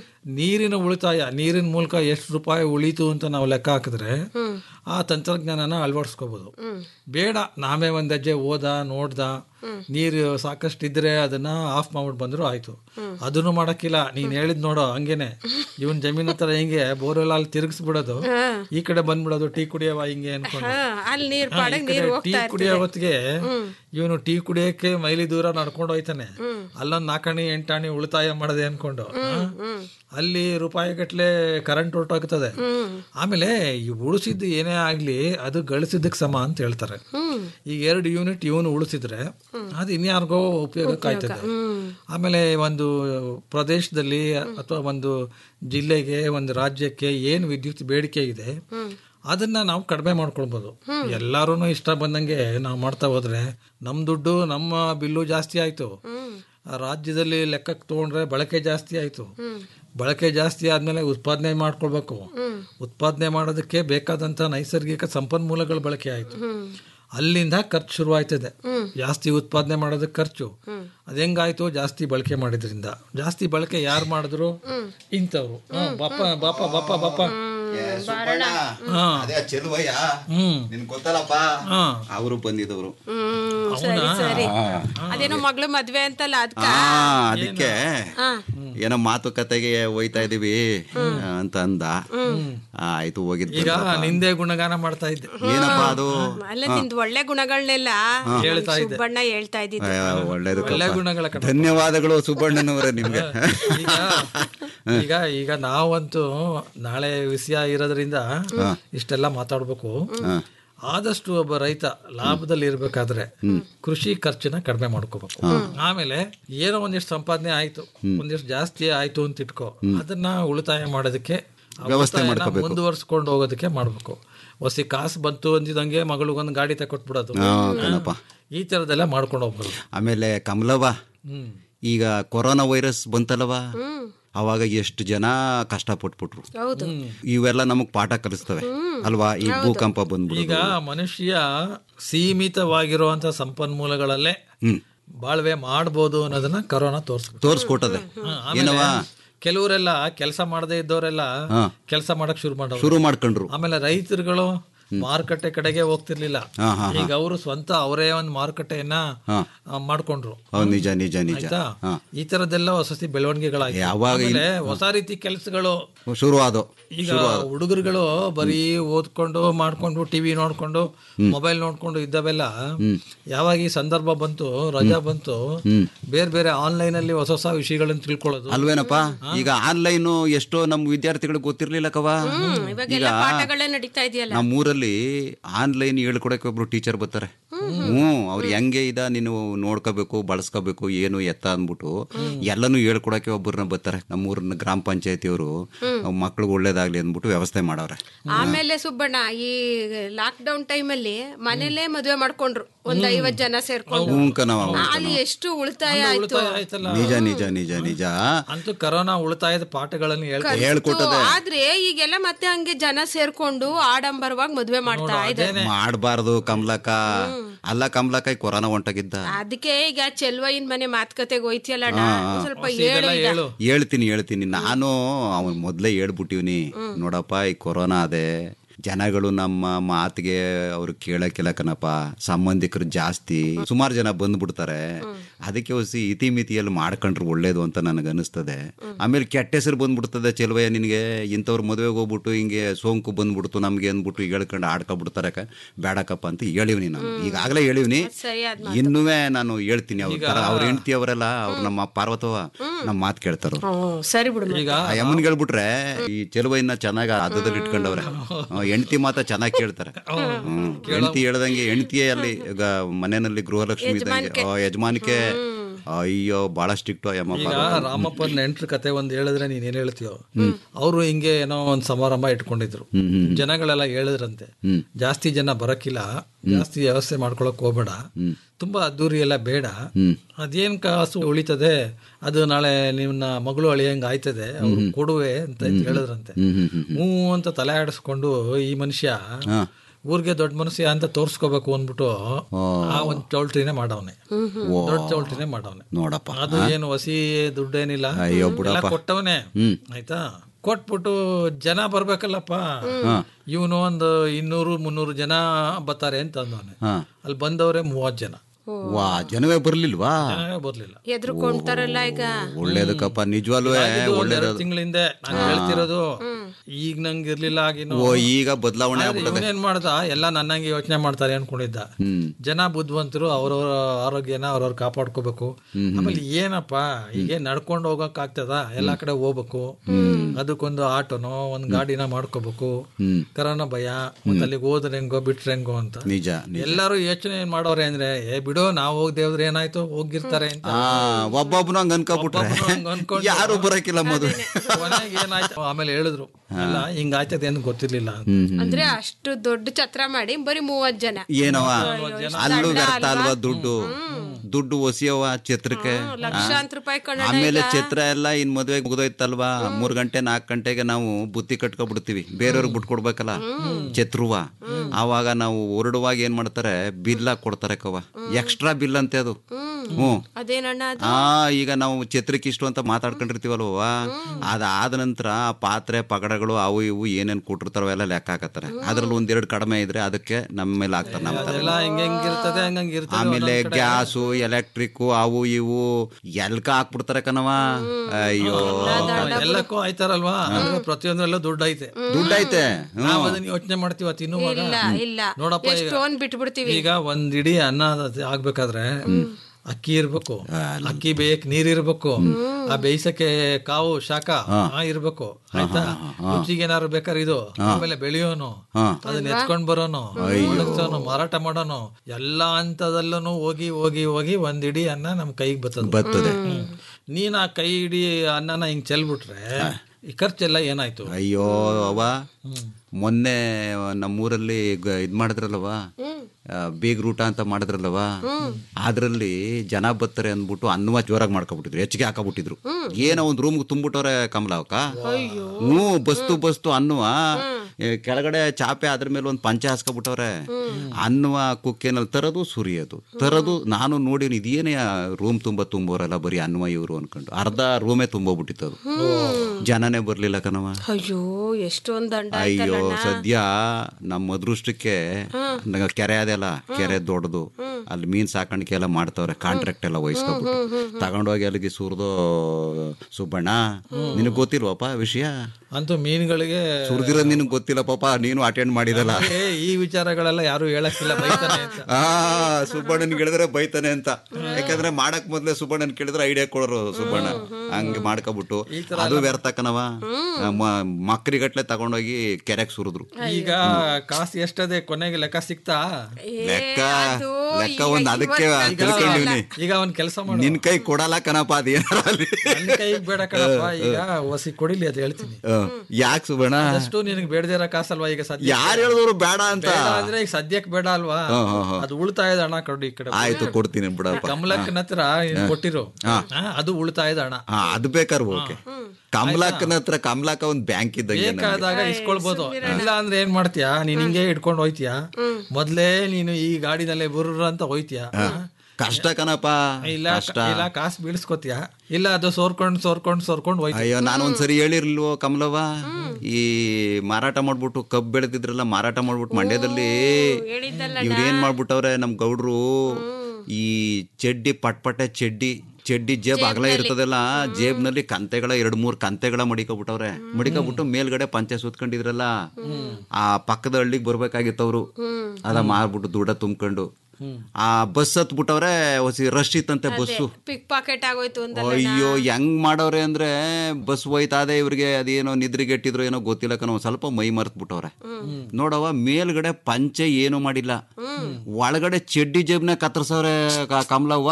ನೀರಿನ ಉಳಿತಾಯ ನೀರಿನ ಮೂಲಕ ಎಷ್ಟು ರೂಪಾಯಿ ಉಳೀತು ಅಂತ ನಾವು ಲೆಕ್ಕ ಹಾಕಿದ್ರೆ ಆ ತಂತ್ರಜ್ಞಾನನ ಅಳವಡಿಸ್ಕೋಬಹುದು ಬೇಡ ನಾವೇ ಒಂದ್ ಹೆಜ್ಜೆ ಓದ ನೋಡ್ದ ನೀರು ಸಾಕಷ್ಟು ಇದ್ರೆ ಅದನ್ನ ಆಫ್ ಮಾಡ್ಬಿಟ್ಟು ಬಂದ್ರು ಆಯ್ತು ಅದನ್ನು ಮಾಡಕ್ಕಿಲ್ಲ ನೀನ್ ಹೇಳಿದ್ ನೋಡೋ ಹಂಗೇನೆ ಇವನ್ ಜಮೀನ್ ಹತ್ರ ಹಿಂಗೆ ಬೋರ್ವೆಲ್ ಅಲ್ಲಿ ತಿರುಗಿಸ್ಬಿಡೋದು ಈ ಕಡೆ ಬಂದ್ಬಿಡೋದು ಟೀ ಕುಡಿಯವ ಹಿಂಗೆ ಅನ್ಕೊಂಡು ಹಾ, ಅಲ್ಲಿ ನೀರ್ ಹಾ, ಈ ಪಾಡಕ್ ಕಡೆ ನೀರ್ ಟೀ ಹೋಗ್ತಾ ಕುಡಿಯೋ ಇರ್ತದೆ ಹೊತ್ತಿಗೆ ಇವನು ಟೀ ಕುಡಿಯಕ್ಕೆ ಮೈಲಿ ದೂರ ನಡ್ಕೊಂಡು ಹೋಯ್ತಾನೆ ಅಲ್ಲೊಂದ್ ನಾಲ್ಕಣಿ ಎಂಟಾಣಿ ಉಳಿತಾಯ ಮಾಡದೆ ಅನ್ಕೊಂಡು ಹಾ? ಅಲ್ಲಿ ರೂಪಾಯಿ ಗಟ್ಲೆ ಕರೆಂಟ್ ಹೊರಟೋಗ್ತದೆ ಆಮೇಲೆ ಈ ಉಳಿಸಿದ್ದು ಏನೇ ಆಗ್ಲಿ ಅದು ಗಳಿಸಿದ್ದಕ್ಕೆ ಸಮ ಅಂತ ಹೇಳ್ತಾರೆ ಈಗ ಎರಡು ಯೂನಿಟ್ ಇವನು ಉಳಿಸಿದ್ರೆ ಅದು ಇನ್ಯಾರಿಗೋ ಉಪಯೋಗಕ್ಕೆ ಆಯ್ತದೆ ಆಮೇಲೆ ಒಂದು ಪ್ರದೇಶದಲ್ಲಿ ಅಥವಾ ಒಂದು ಜಿಲ್ಲೆಗೆ ಒಂದು ರಾಜ್ಯಕ್ಕೆ ಏನು ವಿದ್ಯುತ್ ಬೇಡಿಕೆ ಇದೆ ಅದನ್ನ ನಾವು ಕಡಿಮೆ ಮಾಡ್ಕೊಳ್ಬೋದು ಎಲ್ಲಾರು ಇಷ್ಟ ಬಂದಂಗೆ ನಾವು ಮಾಡ್ತಾ ಹೋದ್ರೆ ನಮ್ ದುಡ್ಡು ನಮ್ಮ ಬಿಲ್ಲು ಜಾಸ್ತಿ ಆಯ್ತು ಆ ರಾಜ್ಯದಲ್ಲಿ ಲೆಕ್ಕಕ್ಕೆ ತಗೊಂಡ್ರೆ ಬಳಕೆ ಜಾಸ್ತಿ ಆಯ್ತು ಬಳಕೆ ಜಾಸ್ತಿ ಆದ್ಮೇಲೆ ಉತ್ಪಾದನೆ ಮಾಡ್ಕೊಳ್ಬೇಕು ಉತ್ಪಾದನೆ ಮಾಡೋದಕ್ಕೆ ಬೇಕಾದಂತ ನೈಸರ್ಗಿಕ ಸಂಪನ್ಮೂಲಗಳ ಬಳಕೆ ಆಯ್ತು ಅಲ್ಲಿಂದ ಖರ್ಚು ಶುರು ಆಯ್ತದೆ ಜಾಸ್ತಿ ಉತ್ಪಾದನೆ ಮಾಡೋದಕ್ಕೆ ಖರ್ಚು ಅದ್ ಹೆಂಗಾಯ್ತು ಜಾಸ್ತಿ ಬಳಕೆ ಮಾಡಿದ್ರಿಂದ ಜಾಸ್ತಿ ಬಳಕೆ ಯಾರು ಮಾಡಿದ್ರು ಇಂಥವ್ರು ಹ್ಮ್, ಬಾಪ ಬಾಪ ಬಾಪ ಬಾಪ ಹಾ. ಅದೇ ಚೆಲುವಯ್ಯ ಹ್ಮ್ ನಿನ್ ಗೊತ್ತಲ್ಲಪ್ಪ ಹಾ. ಅವರು ಬಂದಿದ್ದವರು ಹ್ಮ್ ಸರಿ ಸರಿ ಅದೇನೋ ಮಗಳು ಮದ್ವೆ ಅಂತಲ್ಲ ಅದ್ಕ ಆ ಅದಕ್ಕೆ ಏನೋ ಮಾತುಕತೆಗೆ ಹೋಯ್ತಾ ಇದೀವಿ ಅಂತ ಅಂದ ಆ, ಆಯ್ತು ಹೋಗಿದ್ ಈಗ ನಿಂದೆ ಗುಣಗಾನ ಮಾಡ್ತಾ ಇದ್ದೆ ಏನಪ್ಪ ಅದು ಅಲ್ಲ ನಿಂದ್ ಒಳ್ಳೆ ಗುಣಗಳನ್ನೆಲ್ಲ ಹೇಳ್ತಾ ಇದ್ದೆ. ಸುಬ್ಬಣ್ಣ ಹೇಳ್ತಾ ಇದ್ದಿದ್ದು ಅಯ್ಯೋ, ಒಳ್ಳೇದು ಒಳ್ಳೆ ಕಪ್ಪ. ಗುಣಗಳ ಕಡೆ ಧನ್ಯವಾದಗಳು ಸುಬ್ಬಣ್ಣನವರೇ ನಿಮ್ಗೆ ಈಗ ಈಗ ಈಗ ನಾವಂತೂ ನಾಳೆ ವಿಷಯ ಇರೋದ್ರಿಂದ ಇಷ್ಟೆಲ್ಲ ಮಾತಾಡ್ಬೇಕು ಆದಷ್ಟು ಒಬ್ಬ ರೈತ ಲಾಭದಲ್ಲಿ ಇರ್ಬೇಕಾದ್ರೆ ಕೃಷಿ ಖರ್ಚನ್ನ ಕಡಿಮೆ ಮಾಡ್ಕೋಬೇಕು ಆಮೇಲೆ ಏನೋ ಒಂದಿಷ್ಟು ಸಂಪಾದನೆ ಆಯ್ತು ಒಂದಿಷ್ಟು ಜಾಸ್ತಿ ಆಯ್ತು ಅಂತ ಇಟ್ಕೋ ಅದನ್ನ ಉಳಿತಾಯ ಮಾಡೋದಕ್ಕೆ ಆ ವ್ಯವಸ್ಥೆ ಉಳಿತಾಯನ ಮಾಡ್ಕೋಬೇಕು. ಮುಂದುವರ್ಸ್ಕೊಂಡು ಹೋಗೋದಕ್ಕೆ ಮಾಡ್ಬೇಕು ಹೊಸಿ ಕಾಸು ಬಂತು ಅಂದಿದಂಗೆ ಮಗಳಿಗೊಂದು ಗಾಡಿ ತಕೊಟ್ಬಿಡೋದು ಹಾ, ಕಣಪ್ಪ. ಈ ತರದೆಲ್ಲ ಮಾಡ್ಕೊಂಡು ಹೋಗ್ಬೋದು ಆಮೇಲೆ ಕಮಲವ್ವ ಹ್ಮ್ ಈಗ ಕೊರೋನಾ ವೈರಸ್ ಬಂತಲ್ಲವ ಅವಾಗ ಎಷ್ಟು ಜನ ಕಷ್ಟಪಟ್ಬಿಟ್ರು ಹೌದು ಇವೆಲ್ಲ ನಮಗ್ ಪಾಠ ಕಲಿಸ್ತವೆ ಅಲ್ವಾ ಈ ಭೂಕಂಪ ಈಗ ಬಂದ್ಬಿಡು ಮನುಷ್ಯ ಸೀಮಿತವಾಗಿರುವಂತ ಸಂಪನ್ಮೂಲಗಳಲ್ಲೇ ಹ್ಮ್ ಬಾಳ್ವೆ ಮಾಡ್ಬೋದು ಅನ್ನೋದನ್ನ ಕರೋನಾ ತೋರಿಸ್ಬಿಟ್ಟು ತೋರ್ಸ್ಕೊಟ್ಟದೆ ಏನವ ಕೆಲವರೆಲ್ಲ ಕೆಲಸ ಮಾಡದೇ ಇದ್ದವರೆಲ್ಲ ಹಾ. ಕೆಲಸ ಮಾಡಕ್ ಶುರು ಮಾಡೋರು ಶುರು ಮಾಡ್ಕೊಂಡ್ರು ಆಮೇಲೆ ರೈತರುಗಳು ಮಾರುಕಟ್ಟೆ ಕಡೆಗೆ ಹೋಗ್ತಿರ್ಲಿಲ್ಲ ಹಾ, ಹಾ, ಈಗ ಅವರು ಸ್ವಂತ ಅವರೇ ಒಂದು ಮಾರುಕಟ್ಟೆಯನ್ನ ಹಾ. ಆ, ಮಾಡ್ಕೊಂಡ್ರು ಹೌದ್ ನಿಜ ನಿಜ ನಿಜ ಆಯ್ತಾ ಹಾ. ಈ ತರದೆಲ್ಲ ಹೊಸತಿ ಬೆಳವಣಿಗೆಗಳಾಗಿ ಯಾವಾಗ ಆಮೇಲೆ ಹೊಸ ರೀತಿ ಕೆಲಸಗಳು ಶುರು ಆದೋ ಈಗ ಹುಡುಗರುಗಳು ಬರೀ ಓದ್ಕೊಂಡು ಮಾಡ್ಕೊಂಡು ಟಿವಿ ನೋಡ್ಕೊಂಡು ಮೊಬೈಲ್ ನೋಡ್ಕೊಂಡು ಇದ್ದವೆಲ್ಲ ಯಾವಾಗ ಈ ಸಂದರ್ಭ ಬಂತು ರಜಾ ಬಂತು ಬೇರೆ ಬೇರೆ ಆನ್ಲೈನ್ ಅಲ್ಲಿ ಹೊಸ ಹೊಸ ವಿಷಯಗಳನ್ನ ತಿಳ್ಕೊಳ್ಳೋದು ಅಲ್ವೇನಪ್ಪ ಈಗ ಆನ್ಲೈನ್ ಎಷ್ಟೋ ನಮ್ ವಿದ್ಯಾರ್ಥಿಗಳಿಗೆ ಗೊತ್ತಿರ್ಲಿಲ್ಲ ಕವ ಇವಾಗೆಲ್ಲ ಪಾಠಗಳೇ ನಡೀತಾ ಇದೆಯಲ್ಲ ನಮ್ಮೂರಲ್ಲಿ ಸ್ಕೂಲಲ್ಲಿ ಆನ್ಲೈನ್ ಹೇಳ್ಕೊಡಕ್ಕೆ ಒಬ್ರು ಟೀಚರ್ ಬರ್ತಾರೆ ಹ್ಞೂ ಅವ್ರು ಹೆಂಗೆ ಇದ ನೀನು ನೋಡ್ಕೋಬೇಕು ಬಳಸ್ಕೋಬೇಕು ಏನು ಎತ್ತ ಅಂದ್ಬಿಟ್ಟು ಎಲ್ಲನೂ ಹೇಳ್ಕೊಡಕ್ಕೆ ಒಬ್ಬರನ್ನ ಬರ್ತಾರೆ ನಮ್ಮೂರಿನ ಗ್ರಾಮ ಪಂಚಾಯತಿಯವರು ಮಕ್ಳಿಗೆ ಒಳ್ಳೇದಾಗ್ಲಿ ಅಂದ್ಬಿಟ್ಟು ವ್ಯವಸ್ಥೆ ಮಾಡವ್ರೆ ಆಮೇಲೆ ಸುಬ್ಬಣ್ಣ ಈ ಲಾಕ್ ಡೌನ್ ಟೈಮಲ್ಲಿ ಮನೇಲೇ ಮದ್ವೆ ಮಾಡ್ಕೊಂಡ್ರು ಒಂದ್ ಐವತ್ ಜನ ಸೇರ್ಕೊಂಡು ಹ್ಞೂ ಕಣವ ಆ, ಅಲ್ಲಿ ಎಷ್ಟು ಉಳಿತಾಯ ಆಯ್ತು ಉಳಿತಾಯ ಆಯ್ತಲ್ಲ ನಿಜ ನಿಜ ನಿಜ ನಿಜ ಅಂತೂ ಕರೋನಾ ಉಳಿತಾಯದ ಪಾಠಗಳನ್ನು ಹೇಳ್ಕೊಟ್ಟು ಹೇಳ್ಕೊಟ್ಟದೆ ಆದ್ರೆ ಈಗೆಲ್ಲ ಮತ್ತೆ ಹಂಗೆ ಜನ ಸೇರ್ಕೊಂಡು ಆಡಂಬರವಾಗಿ ಮದ್ವೆ ಮಾಡ್ತಾ ಇದ್ದಾರೆ ಮಾಡಬಾರ್ದು ಕಮಲಕ್ಕ ಅಲ್ಲ ಕಮಲಕ್ಕ ಈ ಕೊರೋನಾ ಹೊಂಟಾಗಿದ್ದ ಅದಕ್ಕೆ ಈಗ ಚೆಲ್ವಯ್ಯನ್ ಮನೆ ಮಾತುಕತೆಗೆ ಹೋಯ್ತಿಯಲ್ಲಣ್ಣ ಒಂದ್ ಸ್ವಲ್ಪ ಹೇಳು ಈಗ. ಹೇಳು ಹೇಳ್ತೀನಿ ಹೇಳ್ತೀನಿ ನಾನು ಅವನ್ ಮೊದಲೇ ಹೇಳ್ಬಿಟ್ಟಿವ್ನಿ ನೋಡಪ್ಪ ಈ ಕೊರೋನಾ ಅದೇ ಜನಗಳು ನಮ್ಮ ಮಾತಿಗೆ ಅವ್ರು ಕೇಳಕ್ಕಿಲ್ಲ ಕಣಪ್ಪ ಸಂಬಂಧಿಕರು ಜಾಸ್ತಿ ಸುಮಾರು ಜನ ಬಂದ್ಬಿಡ್ತಾರೆ ಅದಕ್ಕೆ ಹೊಸಿ ಇತಿಮಿತಿಯಲ್ಲಿ ಮಾಡ್ಕೊಂಡ್ರೆ ಒಳ್ಳೇದು ಅಂತ ನನಗೆ ಅನಿಸ್ತದೆ ಆಮೇಲೆ ಕೆಟ್ಟ ಹೆಸರು ಬಂದ್ಬಿಡ್ತದೆ ಚೆಲುವಯ್ಯ ನಿನಗೆ ಇಂಥವ್ರ ಮದುವೆಗೆ ಹೋಗ್ಬಿಟ್ಟು ಹಿಂಗೆ ಸೋಂಕು ಬಂದ್ಬಿಡ್ತು ನಮ್ಗೆ ಅಂದ್ಬಿಟ್ಟು ಹೇಳ್ಕೊಂಡು ಆಡ್ಕೊಬಿಡ್ತಾರೆ ಕ- ಬೇಡಕ್ಕಪ್ಪ ಅಂತ ಹೇಳಿವ್ನಿ ನಾನು ಈಗಾಗಲೇ ಹೇಳಿವ್ನಿ ಸರಿಯಾದ ಇನ್ನೂ ನಾನು ಹೇಳ್ತೀನಿ ಅವ್ರ ತರ ಅವ್ರ ಹೆಂಡತಿ ಅವರೆಲ್ಲ ಅವ್ರು ನಮ್ಮ ಪಾರ್ವತವ ನಮ್ಮ ಮಾತು ಕೇಳ್ತಾರ ಹ್ಮ್, ಸರಿ ಬಿಡು ಈಗ ಆ ಯಮ್ಮನ್ಗೆ ಹೇಳ್ಬಿಟ್ರೆ ಈ ಚೆಲುವೈನ ಚೆನ್ನಾಗಿ ಹದದಲ್ಲಿ ಇಟ್ಕೊಂಡವ್ರೆ ಹೆಂಡತಿ ಮಾತ ಚೆನ್ನಾಗಿ ಕೇಳ್ತಾರೆ ಹ್ಮ್ ಹೆಂಡತಿ ಹೇಳ್ದಂಗೆ ಹೆಂಡತಿಯೇ ಅಲ್ಲಿ ಈಗ ಮನೆಯಲ್ಲಿ ಗೃಹಲಕ್ಷ್ಮಿ ಇದ್ದಂಗೆ ಆ, ಯಜಮಾನಿಕೆ ಅಯ್ಯೋ ಬಹಳ ಸ್ಟ್ರಿಕ್ಟ್ ಯಮ್ಮ ಈಗ ರಾಮಪ್ಪನ ನೆಂಟ್ರ ಕತೆ ಒಂದ್ ಹೇಳಿದ್ರೆ ನೀನ್ ಏನ್ ಹೇಳ್ತೀಯೋ ಅವರು ಹಿಂಗೆ ಏನೋ ಒಂದ್ ಸಮಾರಂಭ ಇಟ್ಕೊಂಡಿದ್ರು ಜನಗಳೆಲ್ಲ ಹೇಳಿದ್ರಂತೆ ಜಾಸ್ತಿ ಜನ ಬರಕಿಲ್ಲ ಜಾಸ್ತಿ ವ್ಯವಸ್ಥೆ ಮಾಡ್ಕೊಳಕ್ ಹೋಗ್ಬೇಡ ತುಂಬಾ ಅದ್ದೂರಿ ಎಲ್ಲ ಬೇಡ ಅದೇನ್ ಕಾಸು ಉಳಿತದೆ ಅದು ನಾಳೆ ನಿನ್ನ ಮಗಳು ಅಳಿಯಂಗ್ ಆಯ್ತದೆ ಅವ್ರು ಕೊಡುವೆ ಅಂತ ಹೇಳಿದ್ರಂತೆ ಹ್ಞೂ ಅಂತ ತಲೆ ಆಡಿಸ್ಕೊಂಡು ಈ ಮನುಷ್ಯ ಊರಿಗೆ ದೊಡ್ಡ ಮನುಷ್ಯ ಅಂತ ತೋರ್ಸ್ಕೋಬೇಕು ಅಂದ್ಬಿಟ್ಟು ಆ ಒಂದ್ ಚೌಲ್ಟ್ರಿನೇ ಮಾಡವನೆ ದೊಡ್ಡ ಚೌಲ್ಟ್ರಿನೇ ಮಾಡವನೆ ನೋಡಪ್ಪ ಅದು ಏನು ಹೊಸಿ ದುಡ್ಡೇನಿಲ್ಲ ಅಯ್ಯೋ ಎಲ್ಲ ಬಿಡಪ್ಪ. ಕೊಟ್ಟವನೆ ಆಯ್ತಾ ಕೊಟ್ಬಿಟ್ಟು ಜನ ಬರ್ಬೇಕಲ್ಲಪ್ಪ ಇವನು ಒಂದು ಇನ್ನೂರು ಮುನ್ನೂರು ಜನ ಬರ್ತಾರೆ ಅಂತ ಅಂದವನೆ ಹಾ. ಅಲ್ಲಿ ಬಂದವ್ರೆ ಮೂವತ್ ಜನ ವಾ ಜನವೇ ಬರ್ಲಿಲ್ವಾ ಜನವೇ ಬರ್ಲಿಲ್ಲ ಎದ್ರುಕೊಂತಾರಲ್ಲ ಈಗ ಒಳ್ಳೇದಕ್ಕಪ್ಪ ನಿಜವಾಗ್ಲೂ ಇದು ಒಂದ್ ಒಳ್ಳೇದು ಎರಡು ತಿಂಗಳಿಂದ ನಾನು ಹೇಳ್ತಿರೋದು ಈಗ ನಂಗೆ ಇರ್ಲಿಲ್ಲ ಆಗಿನ ಓ ಈಗ ಬದಲಾವಣೆ ಆಗ್ಬಿಟ್ಟದೆ ಇವನೇನ್ ಮಾಡ್ದ ಎಲ್ಲ ನನ್ನಂಗೆ ಯೋಚನೆ ಮಾಡ್ತಾರೆ ಅನ್ಕೊಂಡಿದ್ದ ಜನ ಬುದ್ಧಿವಂತರು ಅವ್ರವ್ರ ಆರೋಗ್ಯನ ಅವ್ರವ್ರ ಕಾಪಾಡ್ಕೋಬೇಕು ಆಮೇಲೆ ಏನಪ್ಪ ಹೀಗೆ ನಡ್ಕೊಂಡು ಹೋಗಕ್ ಆಗ್ತದ ಎಲ್ಲಾ ಕಡೆ ಹೋಗ್ಬೇಕು ಅದಕ್ಕೊಂದು ಆಟೋನೋ ಒಂದ್ ಗಾಡಿನ ಮಾಡ್ಕೋಬೇಕು ಕರೋನಾ ಭಯ ಮತ್ತೆ ಅಲ್ಲಿಗೆ ಹೋದ್ರೆ ಹೆಂಗೋ ಬಿಟ್ರೆ ಹೆಂಗೋ ಅಂತ ನಿಜ ನಿಜ ಎಲ್ಲಾರು ಯೋಚನೆ ಏನ್ ಮಾಡೋರೆ ಅಂದ್ರೆ ಏ ಬಿಡು ನಾವು ಹೋಗ್ದೇವ್ರೆ ಏನಾಯ್ತು ಹೋಗಿರ್ತಾರೆ ಅಂತ ಆ ಒಬ್ಬೊಬ್ಬನ ಹಂಗ ಅನ್ಕೊಬಿಟ್ರೆ ಒಬ್ಬೊಬ್ನು ಹಂಗ್ ಅನ್ಕೊಂಡು ಯಾರು ಬರಕಿಲ್ಲ ಮದುವೆ ಕೊನೆಗೆ ಏನಾಯ್ತು ಆಮೇಲೆ ಹೇಳಿದ್ರು ಎಲ್ಲ ಹಿಂಗಾಯ್ತದೆ ಅಂತ ಗೊತ್ತಿರ್ಲಿಲ್ಲ ಅಂತ. ಅಂದ್ರೆ ಅಷ್ಟು ದೊಡ್ಡ ಛತ್ರ ಮಾಡಿ ಬರೀ ಮೂವತ್ ಜನ ಏನವ ಅಲ್ಲೂ ವ್ಯರ್ಥ ಅಲ್ವಾ ದುಡ್ಡು ದುಡ್ಡು ಒಸಿಯವ ಛತ್ರಕ್ಕೆ ಲಕ್ಷಾಂತರ ರೂಪಾಯಿ ಕಣ ಆಮೇಲೆ ಛತ್ರ ಎಲ್ಲ ಇನ್ ಮದ್ವೆಗೆ ಮುಗ್ದೋಯ್ತಲ್ವಾ ಮೂರ್ ಗಂಟೆ ನಾಲ್ಕು ಗಂಟೆಗೆ ನಾವು ಬುತ್ತಿ ಕಟ್ಕೊಬಿಡ್ತೀವಿ ಬೇರೆಯವ್ರಿಗೆ ಬಿಟ್ಕೊಡ್ಬೇಕಲ್ಲ ಛತ್ರುವ ಆವಾಗ ನಾವು ಹೊರಡುವಾಗ ಏನ್ ಮಾಡ್ತಾರೆ ಬಿಲ್ ಕೊಡ್ತಾರೆ ಕವ ಎಕ್ಸ್ಟ್ರಾ ಬಿಲ್ ಅಂತೆ ಅದು ಹ್ಞೂ ಅದೇನಣ್ಣ ಅದು ಆ ಈಗ ನಾವು ಛತ್ರಕ್ಕೆ ಇಷ್ಟು ಅಂತ ಮಾತಾಡ್ಕೊಂಡಿರ್ತೀವಲ್ವ ಅದಾದ ನಂತರ ಆ ಪಾತ್ರೆ ಪಗಡಗಳು ಅವು ಇವು ಏನೇನ್ ಕೊಟ್ಟಿರ್ತಾರೋ ಅವೆಲ್ಲ ಲೆಕ್ಕ ಹಾಕತ್ತಾರೆ ಅದ್ರಲ್ಲಿ ಒಂದೆರಡು ಕಡಿಮೆ ಇದ್ರೆ ಅದಕ್ಕೆ ನಮ್ಮ ಮೇಲೆ ಹಾಕ್ತಾರೆ ನಮ್ಮ ತರ ಎಲ್ಲ ಹಿಂಗ ಹೆಂಗಿರ್ತದೆ ಹಂಗಂಗ್ ಇರ್ತದೆ ಆಮೇಲೆ ಗ್ಯಾಸು ಎಲೆಕ್ಟ್ರಿಕ್ ಅವು ಇವು ಎಲ್ಕ ಹಾಕ್ಬಿಡ್ತಾರೆ ಕಣವ ಅಯ್ಯೋ ಎಲ್ಲಕ್ಕೂ ಆಯ್ತಾರಲ್ವಾ ಅಂದ್ರೆ ಪ್ರತಿಯೊಂದ್ರಲ್ಲೂ ದುಡ್ಡು ಐತೆ ದುಡ್ಡು ಐತೆ ನಾವ್ ಅದನ್ನ ಯೋಚನೆ ಮಾಡ್ತೀವ ತಿನ್ನುವಾಗ ಇಲ್ಲ ಇಲ್ಲ ನೋಡಪ್ಪ ಈಗ ಎಷ್ಟೊಂದ್ ಬಿಟ್ಬಿಡ್ತೀವಿ ಈಗ ಒಂದ್ ಇಡೀ ಅನ್ನ ಅದ್ ಆಗ್ಬೇಕಾದ್ರೆ ಅಕ್ಕಿ ಇರ್ಬೇಕು ಅಕ್ಕಿ ಬೇಯಕ್ ನೀರ್ ಇರ್ಬೇಕು ಆ ಬೇಯಿಸಕ್ಕೆ ಕಾವು ಶಾಖ ಆ ಇರ್ಬೇಕು ಆಯ್ತಾ ರುಚಿಗೆ ಏನಾರು ಬೇಕಾದ್ರೆ ಇದು ಆಮೇಲೆ ಬೆಳೆಯೋನು ಅದನ್ನ ಎತ್ಕೊಂಡ್ ಬರೋನು ಒಣಗ್ಸೋನು ಮಾರಾಟ ಮಾಡೋನು ಎಲ್ಲಾ ಹಂತದಲ್ಲೂ ಹೋಗಿ ಹೋಗಿ ಹೋಗಿ ಒಂದ್ ಇಡೀ ಅನ್ನ ನಮ್ ಕೈಗೆ ಬರ್ತದೆ ಬರ್ತದೆ ಹ್ಮ್. ನೀನ್ ಆ ಕೈ ಇಡೀ ಅನ್ನನ ಹಿಂಗ್ ಚೆಲ್ಬಿಟ್ರೆ ಈ ಖರ್ಚೆಲ್ಲ ಏನಾಯ್ತು ಅಯ್ಯೋ ಅವ ಮೊನ್ನೆ ನಮ್ಮೂರಲ್ಲಿ ಗ- ಇದ್ ಮಾಡಿದ್ರಲ್ಲವ ಬೀಗ್ರೂಟ ಅಂತ ಮಾಡಿದ್ರಲ್ಲವ ಅದ್ರಲ್ಲಿ ಜನ ಬರ್ತಾರೆ ಅಂದ್ಬಿಟ್ಟು ಅನ್ನವ ಜೋರಾಗಿ ಮಾಡ್ಕೊಬಿಟ್ಟಿದ್ರು ಹೆಚ್ಚಿಗೆ ಹಾಕಬಿಟ್ಟಿದ್ರು ಏನೋ ಒಂದ್ ರೂಮ್ ತುಂಬಿಟ್ಟವ್ರೆ ಕಮಲಾವಕ್ಕ ಹ್ಞೂ ಬಸ್ತು ಬಸ್ತು ಅನ್ನುವ ಏ, ಕೆಳಗಡೆ ಚಾಪೆ ಅದ್ರ ಮೇಲೆ ಒಂದು ಪಂಚ ಹಾಸ್ಕೊಬಿಟ್ಟವ್ರೆ ಅನ್ನುವ ಕುಕ್ಕೇನಲ್ಲಿ ತರೋದು ಸುರಿಯೋದು ತರೋದು ನಾನು ನೋಡಿ ಇದೇನೇ ರೂಮ್ ತುಂಬ ತುಂಬೋರಲ್ಲ ಬರೀ ಅನ್ನುವ ಇವರು ಅನ್ಕೊಂಡು ಅರ್ಧ ರೂಮೇ ತುಂಬೋಗ್ಬಿಟ್ಟಿತ್ತು ಅದು ಜನನೇ ಬರ್ಲಿಲ್ಲ ಕಣವ ಅಯ್ಯೋ ಎಷ್ಟೊಂದ್ ದಂಡ ಅಯ್ಯೋ ಸದ್ಯ ನಮ್ಮ ಅದೃಷ್ಟಕ್ಕೆ ನಂಗೆ ಕೆರೆ ಅದೆಲ್ಲ ಕೆರೆ ದೊಡ್ಡದು ಅಲ್ಲಿ ಮೀನ್ ಸಾಕಾಣಿಕೆ ಎಲ್ಲ ಮಾಡ್ತವ್ರೆ ಕಾಂಟ್ರಾಕ್ಟ್ ಎಲ್ಲ ವಹಿಸ್ಕೊಬಿಟ್ಟು ತಗೊಂಡೋಗಿ ಅಲ್ಲಿಗೆ ಸುರಿದೋ ಸುಬ್ಬಣ್ಣ ನಿನಗೆ ಗೊತ್ತಿಲ್ವಪ್ಪ ವಿಷಯ ಅಂತೂ ಮೀನುಗಳಿಗೆ ಸುರಿದಿರೋ ನಿನಗೆ ಗೊತ್ತಿಲ್ಲ ಪಾಪ ನೀನು ಅಟೆಂಡ್ ಮಾಡಿದಲ್ಲ ಏ, ಈ ವಿಚಾರಗಳೆಲ್ಲ ಯಾರು ಹೇಳಕ್ಕಿಲ್ಲ ಬೈತಾನೆ ಅಂತ ಆ ಸುಬ್ಬಣ್ಣನ್ ಕೇಳಿದ್ರೆ ಬೈತಾನೆ ಅಂತ ಯಾಕಂದ್ರೆ ಮಾಡಕ್ ಮೊದ್ಲೇ ಸುಬ್ಬಣ್ಣನ್ ಕೇಳಿದ್ರೆ ಐಡಿಯಾ ಕೊಡೋರು ಸುಬ್ಬಣ್ಣ ಹಂಗೆ ಮಾಡ್ಕೊಬಿಟ್ಟು ಅದು ವ್ಯರ್ಥ ಕಣವ ಮಕ್ರಿಗಟ್ಲೆ ತಗೊಂಡೋಗಿ ಕೆರೆಗೆ ಸುರಿದ್ರು ಈಗ ಕಾಸು ಎಷ್ಟದೆ ಕೊನೆಗೆ ಲೆಕ್ಕ ಸಿಕ್ತಾ ಲೆಕ್ಕ ಲೆಕ್ಕ ಒಂದ್ ಅದಕ್ಕೆ ತಿಳ್ಕೊಂಡಿವ್ನಿ ಈಗ ಅವ್ನ್ ಕೆಲಸ ಮಾಡು ನಿನ್ ಕೈ ಕೊಡಲ್ಲ ಕಣಪ್ಪ ಅದೇನಾರ ಅಲ್ಲಿ ನನ್ ಕೈಗೆ ಬೇಡ ಕಣಪ್ಪ ಈಗ ಹೊಸಿ ಕೊಡಿಲಿ ಅಂತ ಹೇಳ್ತೀನಿ ಯಾಕೆ ಸುಬ್ಬಣ್ಣ ಅಷ್ಟು ನಿನಗೆ ಬೇಡದೇ ಇರೋ ಕಾಸಲ್ವಾ ಈಗ ಸದ್ಯ ಯಾರು ಹೇಳಿದ್ರು ಬೇಡ ಅಂತ ಬೇಡ ಅಂದ್ರೆ ಈಗ ಸದ್ಯಕ್ಕೆ ಬೇಡ ಅಲ್ವಾ ಹಾ, ಹಾ, ಹಾ. ಅದು ಉಳಿತಾಯದ ಹಣ ಕೊಡು ಈ ಕಡೆ ಆಯ್ತು ಕೊಡ್ತೀನಿ ಬಿಡಪ್ಪ ಕಮಲಕ್ಕನ ಹತ್ರ ನೀನ್ ಕೊಟ್ಟಿರು ಹಾ, ಅದು ಉಳಿತಾಯದ ಹಣ ಹಾ ಅದು ಬೇಕಾದ್ರೆ ಓಕೆ ಕಮಲಾಕನ ಹತ್ರ ಕಮಲಾಕ ಒಂದ್ ಬ್ಯಾಂಕ್ ಇದ್ದಂಗೆ ನಮ್ಗೆ. ಬೇಕಾದಾಗ ಇಸ್ಕೊಳ್ಬೋದು ಇಲ್ಲ ಅಂದ್ರೆ ಏನ್ ಮಾಡ್ತೀಯಾ ನೀನ್ ಹಿಂಗೆ ಇಟ್ಕೊಂಡು ಹೋಯ್ತೀಯಾ ಮೊದ್ಲೇ ನೀನು ಈ ಗಾಡಿನಲ್ಲೇ ಬುರ್ರ ಅಂತ ಹೋಯ್ತೀಯಾ ಕಷ್ಟ ಕಣಪ್ಪ ಇಲ್ಲ ಕಷ್ಟ ಇಲ್ಲ ಕಾಸು ಬೀಳಿಸ್ಕೊತೀಯ ಇಲ್ಲ ಅದು ಸೋರ್ಕೊಂಡ್ ಸೋರ್ಕೊಂಡ್ ಸೋರ್ಕೊಂಡ್ ಹೋಯ್ತೀಯ ಅಯ್ಯೋ ನಾನು ಒಂದ್ಸರಿ ಹೇಳಿರ್ಲಿಲ್ವೋ ಕಮಲವ್ವ ಈ ಮಾರಾಟ ಮಾಡ್ಬಿಟ್ಟು ಕಬ್ಬು ಬೆಳೆದಿದ್ರಲ್ಲ ಮಾರಾಟ ಮಾಡ್ಬಿಟ್ಟು ಮಂಡ್ಯದಲ್ಲಿ ಇವ್ರು ಏನ್ ಮಾಡ್ಬಿಟ್ಟವ್ರೆ ನಮ್ ಗೌಡ್ರು ಈ ಚಡ್ಡಿ ಪಟ್ಪಟೆ ಚಡ್ಡಿ ಚಡ್ಡಿ ಜೇಬ್ ಅಗಲ ಇರ್ತದಲ್ಲ ಜೇಬ್ನಲ್ಲಿ ಕಂತೆಗಳ ಎರಡ್ ಮೂರ್ ಕಂತೆಗಳ ಮಡಿಕೊಬಿಟ್ಟವ್ರೆ ಮಡಿಕೊಬಿಟ್ಟು ಮೇಲ್ಗಡೆ ಪಂಚೆ ಸುತ್ಕೊಂಡಿದ್ರಲ್ಲ ಆ ಪಕ್ಕದ ಹಳ್ಳಿಗೆ ಬರ್ಬೇಕಾಗಿತ್ತವ್ರು ಅದ ಮಾರ್ಬಿಟ್ಟು ದುಡ್ಡ ತುಂಬ್ಕೊಂಡು ಆ ಬಸ್ ಹತ್ಬಿಟ್ಟವ್ರೆ ಹೊಸಿ ರಶ್ ಇತ್ತಂತೆ ಬಸ್ಸು ಪಿಕ್ ಪಾಕೆಟ್ ಆಗೋಯ್ತು ಅಂತ ಅಯ್ಯೋ ಹೆಂಗ್ ಮಾಡವ್ರೆ ಅಂದ್ರೆ ಬಸ್ ಹೋಯ್ತಾದೆ ಇವ್ರಿಗೆ ಅದೇನೋ ನಿದ್ರಿಗೆಟ್ಟಿದ್ರು ಏನೋ ಗೊತ್ತಿಲ್ಲ ಕಣ ಒಂದ್ ಸ್ವಲ್ಪ ಮೈ ಮರ್ತ್ ಬಿಟ್ಟವ್ರೆ ನೋಡವ ಮೇಲ್ಗಡೆ ಪಂಚೆ ಏನು ಮಾಡಿಲ್ಲ ಒಳಗಡೆ ಚಡ್ಡಿ ಜೇಬ್ನ ಕತ್ತರ್ಸವ್ರೆ ಕ- ಕಮಲವ್ವ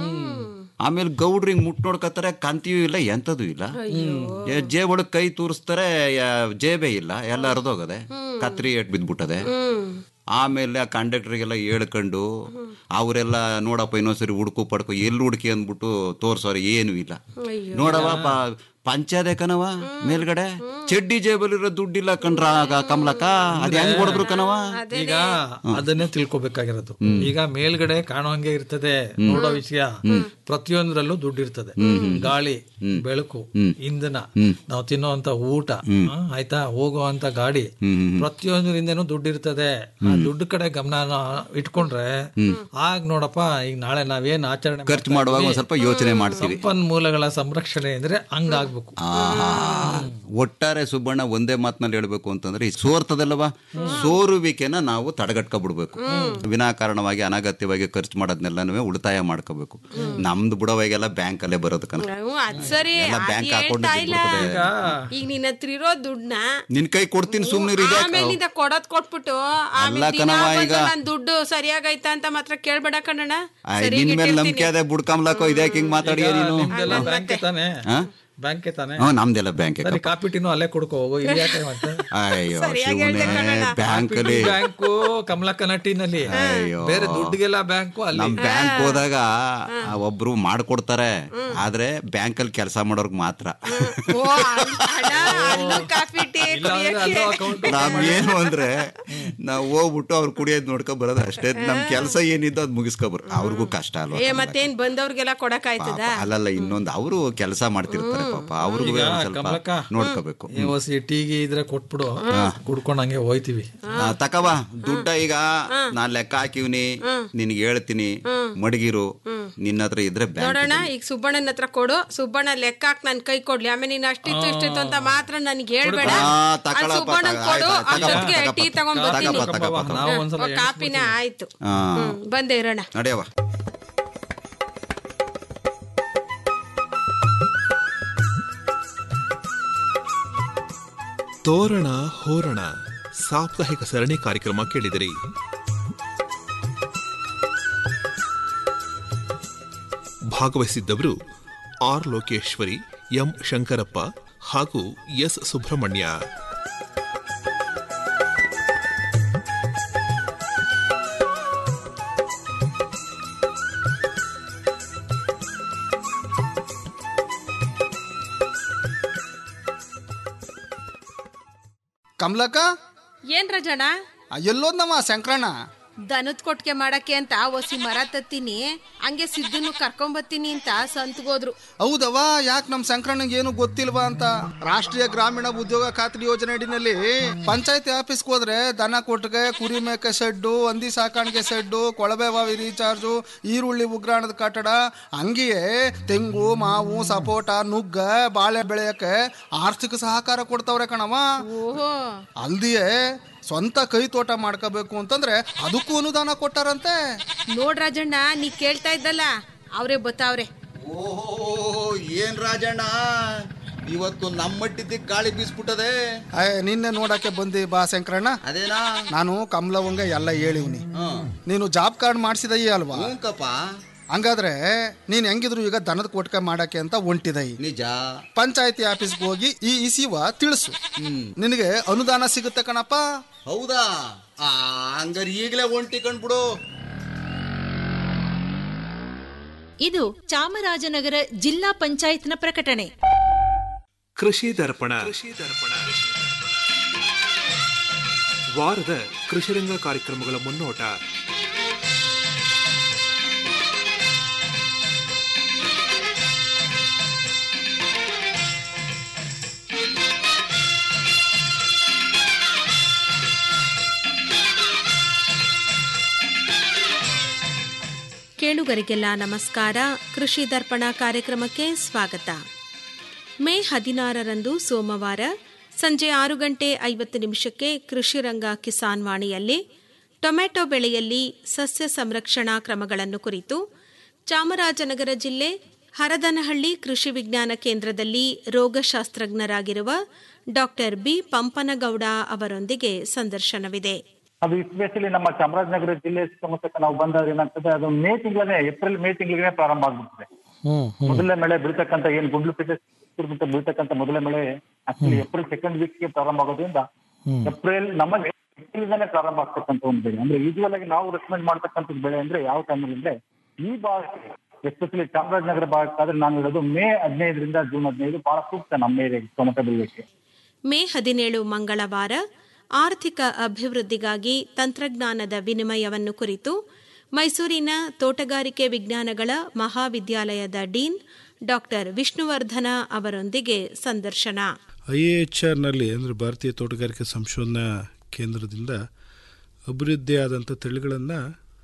ಆಮೇಲೆ ಗೌಡ್ರು ಹಿಂಗ್ ಮುಟ್ ನೋಡ್ಕತ್ತಾರೆ ಕಂತಿಯೂ ಇಲ್ಲ ಎಂತದೂ ಇಲ್ಲ ಏ, ಜೇಬ್ ಒಳಗ್ ಕೈ ತೂರಿಸ್ತಾರೆ ಯಾ- ಜೇಬೇ ಇಲ್ಲ ಎಲ್ಲ ಹರಿದೋಗದೆ ಕತ್ರಿ ಏಟ್ ಬಿದ್ಬಿಟ್ಟದೆ ಆಮೇಲೆ ಆ ಕಂಡಕ್ಟರ್ಗೆಲ್ಲ ಹೇಳ್ಕೊಂಡು ಅವರೆಲ್ಲ ನೋಡಪ್ಪ ಇನ್ನೊಂದ್ಸರಿ ಹುಡ್ಕು ಪಡ್ಕೊ ಎಲ್ಲಿ ಹುಡುಕಿ ಅಂದ್ಬಿಟ್ಟು ತೋರ್ಸೋರು ಏನು ಇಲ್ಲ ನೋಡವ ಪ- ಪಂಚಾಯತೆ ಕಣವ ಮೇಲ್ಗಡೆ ಚಡ್ಡಿ ಜೇಬಲ್ಲಿರೋ ದುಡ್ಡಿಲ್ಲ ಕಣ್ರ ಆಗ ಕಮಲಕ್ಕ ಅದ್ ಹೆಂಗ್ ಹೊಡೆದ್ರು ಕಣವ ಈಗ ಅದನ್ನೇ ತಿಳ್ಕೊಬೇಕಾಗಿರೋದು ಈಗ ಮೇಲ್ಗಡೆ ಕಾಣೋ ಹಂಗೆ ಇರ್ತದೆ ನೋಡೋ ವಿಷಯ ಪ್ರತಿಯೊಂದ್ರಲ್ಲೂ ದುಡ್ಡು ಇರ್ತದೆ ಗಾಳಿ ಬೆಳಕು ಇಂಧನ ನಾವು ತಿನ್ನೋಂತ ಊಟ ಆ, ಆಯ್ತಾ ಹೋಗುವಂತ ಗಾಡಿ ಪ್ರತಿಯೊಂದರಿಂದನೂ ದುಡ್ಡು ಇರ್ತದೆ ಆ ದುಡ್ಡು ಕಡೆ ಗಮನ ಇಟ್ಕೊಂಡ್ರೆ ಆಗ ನೋಡಪ್ಪ ಈಗ ನಾಳೆ ನಾವೇನ್ ಆಚರಣೆ ಖರ್ಚು ಮಾಡುವಾಗ ಒಂದ್ ಸ್ವಲ್ಪ ಯೋಚನೆ ಮಾಡ್ತೀವಿ ಸಂಪನ್ಮೂಲಗಳ ಸಂರಕ್ಷಣೆ ಅಂದ್ರೆ ಹಂಗಾಗ್ಬೇಕು ಆಹಾ. ಒಟ್ಟಾರೆ ಸುಬ್ಬಣ್ಣ ಒಂದೇ ಮಾತಿನಲ್ಲಿ ಹೇಳ್ಬೇಕು ಅಂತಂದ್ರೆ ಈ ಸೋರ್ತದಲ್ಲವ ಸೋರುವಿಕೆನ ನಾವು ತಡೆಗಟ್ಕೊಬಿಡ್ಬೇಕು ವಿನಾಕಾರಣವಾಗಿ ಅನಗತ್ಯವಾಗಿ ಖರ್ಚು ಮಾಡೋದನ್ನೆಲ್ಲನೂ ಉಳಿತಾಯ ಮಾಡ್ಕೋಬೇಕು ನಮ್ದು ಬುಡವಾಗೆಲ್ಲ ಬ್ಯಾಂಕ್ ಅಲ್ಲೇ ಬರೋದು ಕಣ ಹ್ಞೂ ಅದ್ ಸರಿ ಎಲ್ಲ ಅದ್ ಬ್ಯಾಂಕ್ ಹೇಳ್ತಾ ಅಕೌಂಟ್ ಇಲ್ಲ ಈಗ ನಿನ್ನ ಹತ್ರ ಇರೋ ದುಡ್ಡನ್ನ ನಿನ್ ಕೈ ಕೊಡ್ತೀನಿ ಸುಮ್ನೆ ಆಮೇಲೆ ನಿಂದ ಕೊಡೋದ್ ಕೊಟ್ಬಿಟ್ಟು ಆಮೇಲೆ ಅಲ್ಲ ದಿನ ಕಣವ್ವ ಬಂದು ಈಗ. ನನ್ ದುಡ್ಡು ಸರಿಯಾಗೈತಾ ಅಂತ ಮಾತ್ರ ಕೇಳ್ಬೇಡ ಕಣಣ್ಣ ನಿನ್ ಮೇಲೆ ನಂಬಿಕೆ ಅದೇ ಬುಡ್ಕಂಬ್ಲಾಕೋ ಇದ್ಯಾಕೆ ಹಿಂಗ್ ಮಾತಾಡಿಯ ನೀನು ನಿಮ್ದೆಲ್ಲ ಬ್ಯಾಂಕ್ ತಾನೆ ಹಾ? ಬ್ಯಾಂಕ್ ತಾನೆ ಹ್ಞೂ ನಮ್ದೆಲ್ಲ ಬ್ಯಾಂಕ್ ಸರಿ ಕಾಪಿ ಟೀನು ಅಲ್ಲೇ ಕೊಡ್ಕೋ ಹೋಗು ಇಲ್ಲಿ ಯಾಕೆ ಮತ್ತೆ ಅಯ್ಯೋ ಶಿವನೇ ಬ್ಯಾಂಕ್ ಅಲ್ಲಿ ಬ್ಯಾಂಕು ಕಮಲಕ್ಕನ ಟೀನಲ್ಲಿ ಅಯ್ಯೋ. ಬೇರೆ ದುಡ್ಡಿಗೆಲ್ಲ ಬ್ಯಾಂಕು ಅಲ್ಲಿ ನಮ್ ಬ್ಯಾಂಕ್ ಹೋದಾಗ ಆ ಒಬ್ರು ಮಾಡ್ಕೊಡ್ತಾರೆ ಆದ್ರೆ ಬ್ಯಾಂಕ್ ಅಲ್ಲಿ ಕೆಲಸ ಮಾಡೋರ್ಗ್ ಮಾತ್ರ ಓ ಅಣ್ಣ ಅಲ್ಲೂ ಕಾಫಿ ಟೀ ಕುಡಿಯಕ್ಕೆ ನಾವ್ ಏನು ಅಂದ್ರೆ ನಾವ್ ಹೋಗ್ಬಿಟ್ಟು ಅವ್ರು ಕುಡಿಯೋದ್ ನೋಡ್ಕೊ ಬರೋದು ಅಷ್ಟೇ ನಮ್ ಕೆಲಸ ಏನಿದ್ದು ಅದ್ ಮುಗಿಸ್ಕೊಬರ್ ಅವ್ರಿಗೂ ಕಷ್ಟ ಅಲ್ವಾ ಏ ಮತ್ತೇನ್ ಬಂದವ್ರಿಗೆಲ್ಲ ಕೊಡಕ್ ಆಯ್ತದ ಪಾಪ, ಅಲ್ಲಲ್ಲ ಇನ್ನೊಂದು ಅವರು ಕೆಲಸ ಮಾಡ್ತಿರ್ತಾರೆ ಪಾಪ ಅವ್ರಿಗೂ ಈಗ ಒಂದ್ ಸ್ವಲ್ಪ ಕಮಲಕ್ಕ ನೋಡ್ಕೋಬೇಕು ಈ ಹೊಸಿ ಟೀಗೆ ಇದ್ರೆ ಕೊಟ್ಬಿಡು ಕುಡ್ಕೊಂಡ್ ಹಂಗೆ ಹೋಯ್ತಿವಿ ಆ, ತಕವಾ ದುಡ್ಡ ಈಗ ನಾನ್ ಲೆಕ್ಕ ಹಾಕಿವ್ನಿ ನಿನ್ಗೆ ಹೇಳ್ತೀನಿ ಮಡಗಿರು ನಿನ್ನ ಹತ್ರ ಇದ್ರೆ ಬ್ಯಾಂಕ್ ನೋಡೋಣ ಈಗ ಸುಬ್ಬಣ್ಣನ ಹತ್ರ ಕೊಡು ಸುಬ್ಬಣ್ಣ ಲೆಕ್ಕ ಹಾಕ್ ನನ್ ಕೈ ಕೊಡ್ಲಿ ಆಮೇಲೆ ನೀನ್ ಅಷ್ಟಿತ್ತು ಇಷ್ಟಿತ್ತು ಅಂತ ಮಾತ್ರ ನನ್ಗೆ ಹೇಳ್ಬೇಡ ಆ, ಅಲ್ಲಿ ತಕೊಳಪ್ಪ, ಸುಬ್ಬಣ್ಣನ್ ತಕ- ಕೊಡು ಆಯ್ತು, ಆಯ್ತು, ಅಷ್ಟೊತ್ತಿಗೆ ತಕಪ್ಪ, ಟೀ ತಗೊಂಡ್ ತಕಪ್ಪ, ಬರ್ತೀನಿ ತಕಪ್ಪ, ತಕಪ್ಪ. ನಾವು ಒಂದ್ಸಲ ಓ, ಕಾಪಿನ ಆಯ್ತು ಆ, ಹ್ಮ್, ಬಂದೆ ಇರೋಣ ನಡೆಯವ ತೋರಣ ಹೋರಣ ಸಾಪ್ತಾಹಿಕ ಸರಣಿ ಕಾರ್ಯಕ್ರಮ ಕೇಳಿದಿರಿ ಭಾಗವಹಿಸಿದ್ದವರು ಆರ್ ಲೋಕೇಶ್ವರಿ ಎಂ ಶಂಕರಪ್ಪ ಹಾಗೂ ಎಸ್ ಸುಬ್ರಹ್ಮಣ್ಯ ಕಮಲಕ್ಕ ಏನ್ ರಜಣ್ಣ ಎಲ್ಲೋದ್ನವ ಶಂಕರಣ್ಣ ದನದ ಕೊಟ್ಟಿಗೆ ಮಾಡಕ್ಕೆ ಅಂತ ಒಸಿ ಮರ ತತ್ತೀನಿ ಹಂಗೆ ಸಿದ್ದನ್ನು ಕರ್ಕೊಂಬತ್ತೀನಿ ಅಂತ ಸಂತ್ಗೋದ್ರು ಹೌದವ ಯಾಕೆ ನಮ್ ಸಂಕ್ರಣ್ಣಗೆ ಏನು ಗೊತ್ತಿಲ್ವಾ ಅಂತ ರಾಷ್ಟ್ರೀಯ ಗ್ರಾಮೀಣ ಉದ್ಯೋಗ ಖಾತ್ರಿ ಯೋಜನೆ ಅಡಿನಲ್ಲಿ ಪಂಚಾಯತಿ ಆಫೀಸ್ಗೆ ಹೋದ್ರೆ ದನ ಕೊಟ್ಟಿಗೆ ಕುರಿ ಮೇಕೆ ಶೆಡ್ಡು ಹಂದಿ ಸಾಕಾಣಿಕೆ ಶೆಡ್ಡು ಕೊಳವೆ ಬಾವಿ ರೀಚಾರ್ಜು ಈರುಳ್ಳಿ ಉಗ್ರಾಣದ ಕಟ್ಟಡ ಹಂಗೆಯೇ ತೆಂಗು ಮಾವು ಸಪೋಟ ನುಗ್ಗ ಬಾಳೆ ಬೆಳೆಯಕ್ಕೆ ಆರ್ಥಿಕ ಸಹಕಾರ ಕೊಡ್ತಾವ್ರೆ ಕಣವ ಓಹೋ ಅಲ್ದಿಯೇ ಸ್ವಂತ ಕೈ ತೋಟ ಮಾಡ್ಕೋಬೇಕು ಅಂತಂದ್ರೆ ಅದಕ್ಕೂ ಅನುದಾನ ಕೊಟ್ಟಾರಂತೆ ನೋಡ್ ರಾಜಣ್ಣ ನೀ ಕೇಳ್ತಾ ಇದ್ದಲ್ಲ ಅವರೇ ಬತ್ತಾವ್ರೆ ಓಹೋ ಏನ್ ರಾಜಣ್ಣ ಇವತ್ತು ನಮ್ಮಟ್ಟಿದ್ದಕ್ಕೆ ಗಾಳಿ ಬೀಸ್ಬಿಟ್ಟದೆ ಅಯ್ಯ ನಿನ್ನೆ ನೋಡಕ್ಕೆ ಬಂದಿ ಬಾ ಶಂಕರಣ್ಣ ಅದೇನಾ ನಾನು ಕಮಲವಂಗ ಎಲ್ಲ ಹೇಳಿವ್ನಿ ನೀನು ಜಾಬ್ ಕಾರ್ಡ್ ಮಾಡಿಸಿದಯಿ ಅಲ್ವಾ ಹ್ಞೂಕಪ್ಪ ಹಂಗಾದ್ರೆ ನೀನ್ ಹೆಂಗಿದ್ರು ಈಗ ದನದ ಕೊಟ್ಕ ಮಾಡಕ್ಕೆ ಅಂತ ಹೊಂಟಿದೈ ನಿಜ ಪಂಚಾಯತಿ ಆಫೀಸ್ಗೆ ಹೋಗಿ ಈ ಇಸಿವ ತಿಳಿಸು ನಿನಗೆ ಅನುದಾನ ಸಿಗುತ್ತೆ ಕಣಪ್ಪ ಹೌದಾ ಆ ಹಂಗಾರೆ ಈಗಲೇ ಒಂಟಿ ಕಂಡ್ಬಿಡು ಇದು ಚಾಮರಾಜನಗರ ಜಿಲ್ಲಾ ಪಂಚಾಯತ್ನ ಪ್ರಕಟಣೆ ಕೃಷಿ ದರ್ಪಣ ವಾರದ ಕೃಷಿರಂಗ ಕಾರ್ಯಕ್ರಮಗಳ ಮುನ್ನೋಟ ಕೇಳುಗರಿಗೆಲ್ಲ ನಮಸ್ಕಾರ ಕೃಷಿ ದರ್ಪಣ ಕಾರ್ಯಕ್ರಮಕ್ಕೆ ಸ್ವಾಗತ ಮೇ ಹದಿನಾರರಂದು ಸೋಮವಾರ ಸಂಜೆ ಆರು ಗಂಟೆ ಐವತ್ತು ನಿಮಿಷಕ್ಕೆ ಕೃಷಿ ರಂಗ ಕಿಸಾನ್ ವಾಣಿಯಲ್ಲಿ ಟೊಮೆಟೊ ಬೆಳೆಯಲ್ಲಿ ಸಸ್ಯ ಸಂರಕ್ಷಣಾ ಕ್ರಮಗಳನ್ನು ಕುರಿತು ಚಾಮರಾಜನಗರ ಜಿಲ್ಲೆ ಹರದನಹಳ್ಳಿ ಕೃಷಿ ವಿಜ್ಞಾನ ಕೇಂದ್ರದಲ್ಲಿ ರೋಗಶಾಸ್ತ್ರಜ್ಞರಾಗಿರುವ ಡಾಕ್ಟರ್ ಬಿ ಪಂಪನಗೌಡ ಅವರೊಂದಿಗೆ ಸಂದರ್ಶನವಿದೆ ಅದು ಎಸ್ಪೆಷಲಿ ನಮ್ಮ ಚಾಮರಾಜನಗರ ಜಿಲ್ಲೆ ಸುತ್ತಮುತ್ತ ನಾವು ಬಂದಾಗ ಏನಾಗ್ತದೆ ಅದು ಮೇ ತಿಂಗಳೇ ಏಪ್ರಿಲ್ ಮೇ ತಿಂಗಳಿಗೆ ಪ್ರಾರಂಭ ಆಗ್ಬಿಡ್ತದೆ ಮೊದಲನೇ ಮಳೆ ಬೀಳ್ತಕ್ಕಂತ ಏನ್ ಗುಂಡ್ಲುಪೇಟೆ ಸುತ್ತಮುತ್ತ ಬೀಳ್ತಕ್ಕಂತ ಮೊದಲನೇ ಮಳೆ ಆಕ್ಚುಲಿ ಏಪ್ರಿಲ್ ಸೆಕೆಂಡ್ ವೀಕ್ ಗೆ ಪ್ರಾರಂಭ ಆಗೋದ್ರಿಂದ ಏಪ್ರಿಲ್ ನಮಗೆ ಏಪ್ರಿಲ್ದಾನೆ ಪ್ರಾರಂಭ ಆಗ್ತಕ್ಕಂತ ಒಂದು ಬೆಳೆ ಅಂದ್ರೆ ಯೂಶುವಲ್ ಆಗಿ ನಾವು ರೆಕಮೆಂಡ್ ಮಾಡ್ತಕ್ಕಂಥ ಬೆಳೆ ಅಂದ್ರೆ ಯಾವ ಟೈಮಲ್ಲಿ ಅಂದ್ರೆ ಈ ಭಾಗಕ್ಕೆ ಎಸ್ಪೆಷಲಿ ಚಾಮರಾಜನಗರ ಭಾಗಕ್ಕಾದ್ರೆ ನಾನು ಹೇಳೋದು ಮೇ ಹದಿನೈದರಿಂದ ಜೂನ್ ಹದಿನೈದು ಬಹಳ ಸೂಕ್ತ ನಮ್ಮ ಏರಿಯಾಗೆ ಟೊಮೆಟೊ ಬೆಳೆಯಕ್ಕೆ ಮೇ ಹದಿನೇಳು ಮಂಗಳವಾರ ಆರ್ಥಿಕ ಅಭಿವೃದ್ಧಿಗಾಗಿ ತಂತ್ರಜ್ಞಾನದ ವಿನಿಮಯವನ್ನು ಕುರಿತು ಮೈಸೂರಿನ ತೋಟಗಾರಿಕೆ ವಿಜ್ಞಾನಗಳ ಮಹಾವಿದ್ಯಾಲಯದ ಡೀನ್ ಡಾಕ್ಟರ್ ವಿಷ್ಣುವರ್ಧನ ಅವರೊಂದಿಗೆ ಸಂದರ್ಶನ ಐ ಎ ಎಚ್ ಆರ್ನಲ್ಲಿ ಅಂದರೆ ಭಾರತೀಯ ತೋಟಗಾರಿಕೆ ಸಂಶೋಧನಾ ಕೇಂದ್ರದಿಂದ ಅಭಿವೃದ್ಧಿಯಾದಂಥ ತಳಿಗಳನ್ನು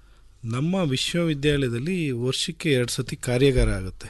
ನಮ್ಮ ವಿಶ್ವವಿದ್ಯಾಲಯದಲ್ಲಿ ವರ್ಷಕ್ಕೆ ಎರಡು ಸತಿ ಕಾರ್ಯಾಗಾರ ಆಗುತ್ತೆ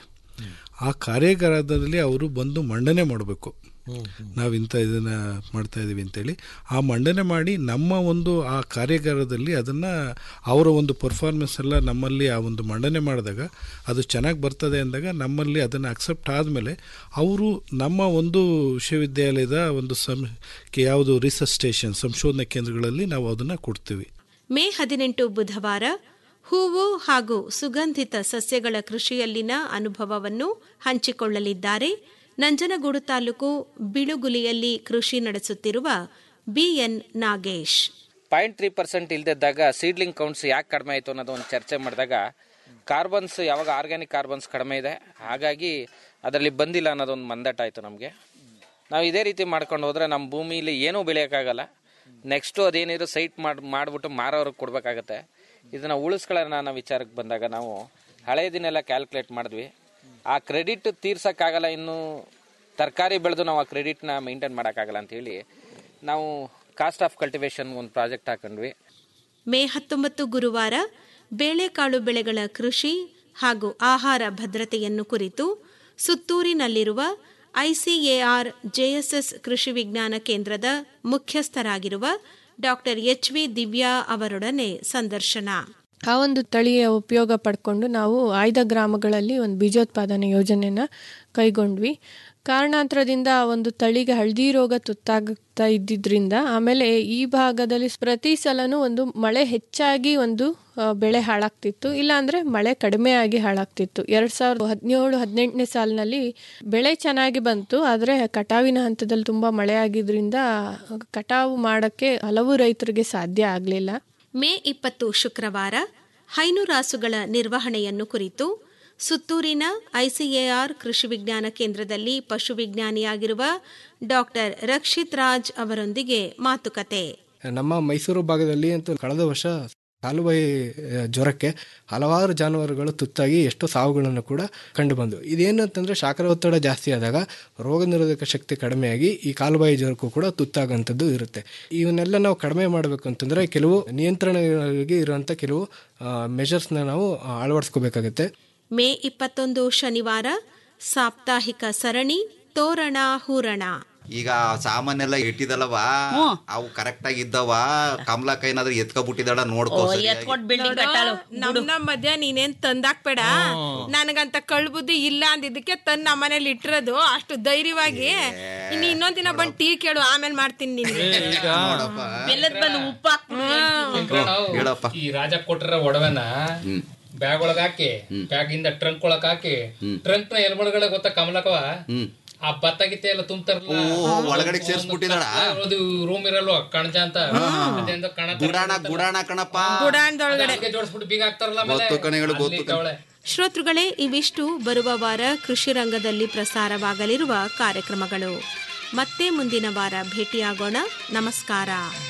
ಆ ಕಾರ್ಯಾಗಾರದಲ್ಲಿ ಅವರು ಬಂದು ಮಂಡನೆ ಮಾಡಬೇಕು ನಾವು ಇಂಥ ಇದನ್ನು ಮಾಡ್ತಾ ಇದ್ದೀವಿ ಅಂತೇಳಿ ಆ ಮಂಡನೆ ಮಾಡಿ ನಮ್ಮ ಒಂದು ಆ ಕಾರ್ಯಾಗಾರದಲ್ಲಿ ಅದನ್ನು ಅವರ ಒಂದು ಪರ್ಫಾರ್ಮೆನ್ಸ್ ಎಲ್ಲ ನಮ್ಮಲ್ಲಿ ಆ ಒಂದು ಮಂಡನೆ ಮಾಡಿದಾಗ ಅದು ಚೆನ್ನಾಗಿ ಬರ್ತದೆ ಅಂದಾಗ ನಮ್ಮಲ್ಲಿ ಅದನ್ನು ಅಕ್ಸೆಪ್ಟ್ ಆದಮೇಲೆ ಅವರು ನಮ್ಮ ಒಂದು ವಿಶ್ವವಿದ್ಯಾಲಯದ ಒಂದು ಸಂ ಯಾವುದು ರಿಸರ್ಚ್ ಸ್ಟೇಷನ್ ಸಂಶೋಧನಾ ಕೇಂದ್ರಗಳಲ್ಲಿ ನಾವು ಅದನ್ನು ಕೊಡ್ತೀವಿ ಮೇ ಹದಿನೆಂಟು ಬುಧವಾರ ಹೂವು ಹಾಗೂ ಸುಗಂಧಿತ ಸಸ್ಯಗಳ ಕೃಷಿಯಲ್ಲಿನ ಅನುಭವವನ್ನು ಹಂಚಿಕೊಳ್ಳಲಿದ್ದಾರೆ ನಂಜನಗೂಡು ತಾಲೂಕು ಬಿಳುಗುಲಿಯಲ್ಲಿ ಕೃಷಿ ನಡೆಸುತ್ತಿರುವ BN Nagesh point three percent ಇಲ್ದಿದ್ದಾಗ ಸೀಡ್ಲಿಂಗ್ ಕೌಂಟ್ಸ್ ಯಾಕೆ ಕಡಿಮೆ ಆಯಿತು ಅನ್ನೋದು ಒಂದು ಚರ್ಚೆ ಮಾಡಿದಾಗ ಕಾರ್ಬನ್ಸ್ ಯಾವಾಗ ಆರ್ಗ್ಯಾನಿಕ್ ಕಾರ್ಬನ್ಸ್ ಕಡಿಮೆ ಇದೆ ಹಾಗಾಗಿ ಅದರಲ್ಲಿ ಬಂದಿಲ್ಲ ಅನ್ನೋದೊಂದು ಮಂದಟ ಆಯಿತು ನಮಗೆ ನಾವು ಇದೇ ರೀತಿ ಮಾಡ್ಕೊಂಡು ಹೋದ್ರೆ ನಮ್ಮ ಭೂಮಿಲಿ ಏನೂ ಬೆಳೆಯೋಕ್ಕಾಗಲ್ಲ ನೆಕ್ಸ್ಟು ಅದೇನಿದ್ರು ಸೈಟ್ ಮಾಡಿ ಮಾಡಿಬಿಟ್ಟು ಮಾರೋರಿಗೆ ಕೊಡಬೇಕಾಗತ್ತೆ ಇದನ್ನು ಉಳಿಸ್ಕೊಳ್ಳೋಣ ಅನ್ನೋ ವಿಚಾರಕ್ಕೆ ಬಂದಾಗ ನಾವು ಹಳೇದಿನೆಲ್ಲ ಕ್ಯಾಲ್ಕುಲೇಟ್ ಮಾಡಿದ್ವಿ ಆ ಕ್ರೆಡಿಟ್ ತೀರ್ಸೋಕ್ಕಾಗಲ್ಲ ಇನ್ನು ತರಕಾರಿ ಬೆಳೆದು ನಾವು ಆ ಕ್ರೆಡಿಟ್ನ ಮೇಂಟೈನ್ ಮಾಡೋಕ್ಕಾಗಲ್ಲ ಅಂತ ಹೇಳಿ ನಾವು ಕಾಸ್ಟ್ ಆಫ್ ಕಲ್ಟಿವೇಶನ್ ಒಂದು ಪ್ರಾಜೆಕ್ಟ್ ಹಾಕೊಂಡ್ವಿ ಮೇ ಹತ್ತೊಂಬತ್ತು ಗುರುವಾರ ಬೇಳೆಕಾಳು ಬೆಳೆಗಳ ಕೃಷಿ ಹಾಗೂ ಆಹಾರ ಭದ್ರತೆಯನ್ನು ಕುರಿತು ಸುತ್ತೂರಿನಲ್ಲಿರುವ ಐಸಿಎಆರ್ ಜೆಎಸ್ಎಸ್ ಕೃಷಿ ವಿಜ್ಞಾನ ಕೇಂದ್ರದ ಮುಖ್ಯಸ್ಥರಾಗಿರುವ ಡಾಕ್ಟರ್ ಎಚ್ ವಿ ದಿವ್ಯಾ ಅವರೊಡನೆ ಸಂದರ್ಶನ ಆ ಒಂದು ತಳಿಯ ಉಪಯೋಗ ಪಡ್ಕೊಂಡು ನಾವು ಆಯ್ದ ಗ್ರಾಮಗಳಲ್ಲಿ ಒಂದು ಬೀಜೋತ್ಪಾದನೆ ಯೋಜನೆನ ಕೈಗೊಂಡ್ವಿ ಕಾರಣಾಂತರದಿಂದ ಆ ಒಂದು ತಳಿಗೆ ಹಳದಿ ರೋಗ ತುತ್ತಾಗ್ತಾ ಇದ್ದಿದ್ರಿಂದ ಆಮೇಲೆ ಈ ಭಾಗದಲ್ಲಿ ಪ್ರತಿ ಸಲನೂ ಒಂದು ಮಳೆ ಹೆಚ್ಚಾಗಿ ಒಂದು ಆ, ಬೆಳೆ ಹಾಳಾಗ್ತಿತ್ತು ಇಲ್ಲಾಂದ್ರೆ ಮಳೆ ಕಡಿಮೆ ಆಗಿ ಹಾಳಾಗ್ತಿತ್ತು ಎರಡ್ ಸಾವಿರದ ಹದಿನೇಳು ಹದಿನೆಂಟನೇ ಸಾಲಿನಲ್ಲಿ ಬೆಳೆ ಚೆನ್ನಾಗಿ ಬಂತು ಆದರೆ ಕಟಾವಿನ ಹಂತದಲ್ಲಿ ತುಂಬಾ ಮಳೆ ಆಗಿದ್ರಿಂದ ಕಟಾವು ಮಾಡಕ್ಕೆ ಹಲವು ರೈತರಿಗೆ ಸಾಧ್ಯ ಆಗಲಿಲ್ಲ ಮೇ ಇಪ್ಪತ್ತು ಶುಕ್ರವಾರ ಹೈನುರಾಸುಗಳ ನಿರ್ವಹಣೆಯನ್ನು ಕುರಿತು ಸುತ್ತೂರಿನ ಐಸಿಎಆರ್ ಕೃಷಿ ವಿಜ್ಞಾನ ಕೇಂದ್ರದಲ್ಲಿ ಪಶು ವಿಜ್ಞಾನಿಯಾಗಿರುವ ಡಾಕ್ಟರ್ ರಕ್ಷಿತ್ ರಾಜ್ ಅವರೊಂದಿಗೆ ಮಾತುಕತೆ ನಮ್ಮ ಮೈಸೂರು ಭಾಗದಲ್ಲಿ ಅಂತೂ ಕಳೆದ ವರ್ಷ ಕಾಲುಬಾಯಿ ಆ, ಜ್ವರಕ್ಕೆ ಹಲವಾರು ಜಾನುವಾರುಗಳು ತುತ್ತಾಗಿ ಎಷ್ಟೋ ಸಾವುಗಳನ್ನು ಕೂಡ ಕಂಡು ಬಂದು ಇದೇನಂತಂದ್ರೆ ಶಾಖರ ಒತ್ತಡ ಜಾಸ್ತಿ ಆದಾಗ ರೋಗ ನಿರೋಧಕ ಶಕ್ತಿ ಕಡಿಮೆಯಾಗಿ ಈ ಕಾಲುಬಾಯಿ ಜ್ವರಕ್ಕೂ ಕೂಡ ತುತ್ತಾಗುವಂಥದ್ದು ಇರುತ್ತೆ ಇವನ್ನೆಲ್ಲ ನಾವು ಕಡಿಮೆ ಮಾಡಬೇಕು ಅಂತಂದ್ರೆ ಕೆಲವು ನಿಯಂತ್ರಣಗಳಿಗೆ ಇರುವಂಥ ಕೆಲವು ಮೆಷರ್ಸ್ನ ನಾವು ಆ, ಅಳವಡಿಸ್ಕೋಬೇಕಾಗತ್ತೆ ಮೇ ಇಪ್ಪತ್ತೊಂದು ಶನಿವಾರ ಸಾಪ್ತಾಹಿಕ ಸರಣಿ ತೋರಣ ಹೂರಣ ಈಗ ಸಾಮಾನೆಲ್ಲ ಇಟ್ಟಿದಲ್ಲವ ಅವು ಕರೆಕ್ಟ್ ಆಗಿ ಇದ್ದವ ಕಮಲಕ್ಕ ಏನಾದ್ರು ಎತ್ಕೊಬಿಟ್ಟಿದಾಳ ನೋಡ್ಕೋ ಸರಿಯಾಗಿ. ನೋಡು, ನಮ್ ನಮ್ ಮಧ್ಯ ನೀನೇನ್ ತಂದಾಕ್ಬೇಡ ನನಗಂತ ಕಳ್ ಬುದ್ಧಿ ಇಲ್ಲ ಅಂದಿದ್ದಕ್ಕೆ ತಂದ್ ನಮ್ಮನೇಲಿ ಇಟ್ಟಿರೋದು ಅಷ್ಟು ಧೈರ್ಯವಾಗಿ ಇನ್ನು ಇನ್ನೊಂದ್ ದಿನ ಬಂದ್ ಟೀ ಕೇಳು ಆಮೇಲೆ ಮಾಡ್ತೀನಿ ನಿನ್ಗೆ ಬೆಲ್ಲದ ಬಂದು ಉಪ್ಪು ಹೇಳಪ್ಪ ಈ ರಾಜ ಕೊಟ್ಟಿರೋ ಒಡವೆನ ಬ್ಯಾಗ್ ಒಳಗ್ ಹಾಕಿ ಬ್ಯಾಗ್ ಇಂದ ಟ್ರಂಕ್ ಒಳಗ್ ಹಾಕಿ ಟ್ರಂಕ್ ನ ಎಲ್ಬಡ್ಗಡೆ ಗೊತ್ತಾ ಕಮಲಕವ ಹ್ಮ್ ಆ ಭತ್ತ ಗಿತ್ತ ಎಲ್ಲ ತುಂಬ್ತಾರಲ್ಲ ಓ, ಒಳಗಡೆ ಸೇರ್ಸ್ಬಿಟ್ಟಿದಾಳ? ಅದು ರೂಮ್ ಇರಲ್ವ ಕಣಜ ಅಂತ ಅದೇಂದೋ ಕಣ ಗುಡಾಣ ಗುಡಾಣ ಕಣಪ್ಪ ಗುಡಾಣದೊಳಗಡೆ ಅಲ್ಲಿಗೆ ಜೋಡಿಸ್ಬಿಟ್ಟು ಬೀಗ ಹಾಕ್ತಾರಲ್ಲ ಆಮೇಲೆ ಗೊತ್ತು ಕಣೆಗಳು ಗೊತ್ತು ಅಲ್ಲಿ ಕಣೆ. ತವಳೆ. ಶ್ರೋತೃಗಳೇ ಇವಿಷ್ಟು ಬರುವ ವಾರ ಕೃಷಿ ರಂಗದಲ್ಲಿ ಪ್ರಸಾರವಾಗಲಿರುವ ಕಾರ್ಯಕ್ರಮಗಳು ಮತ್ತೆ ಮುಂದಿನ ವಾರ ಭೇಟಿಯಾಗೋಣ ನಮಸ್ಕಾರ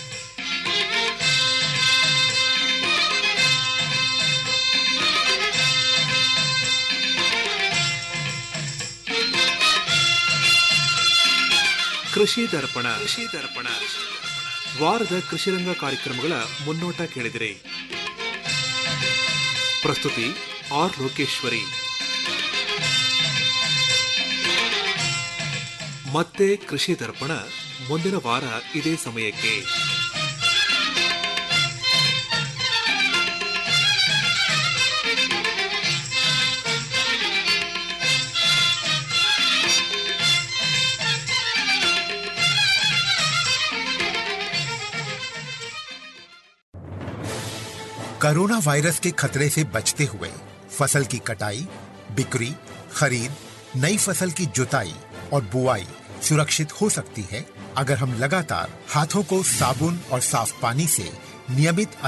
ಕೃಷಿ ದರ್ಪಣ ಕೃಷಿ ದರ್ಪಣ ವಾರದ ಕೃಷಿರಂಗ ಕಾರ್ಯಕ್ರಮಗಳ ಮುನ್ನೋಟ ಕೇಳಿದಿರಿ ಪ್ರಸ್ತುತಿ ಆರ್ ಲೋಕೇಶ್ವರಿ ಮತ್ತೆ ಕೃಷಿ ದರ್ಪಣ ಮುಂದಿನ ವಾರ ಇದೇ ಸಮಯಕ್ಕೆ कोरोना वायरस के खतरे से बचते हुए फसल की कटाई बिक्री खरीद नई फसल की जुताई और बुआई सुरक्षित हो सकती है अगर हम लगातार हाथों को साबुन और साफ पानी से नियमित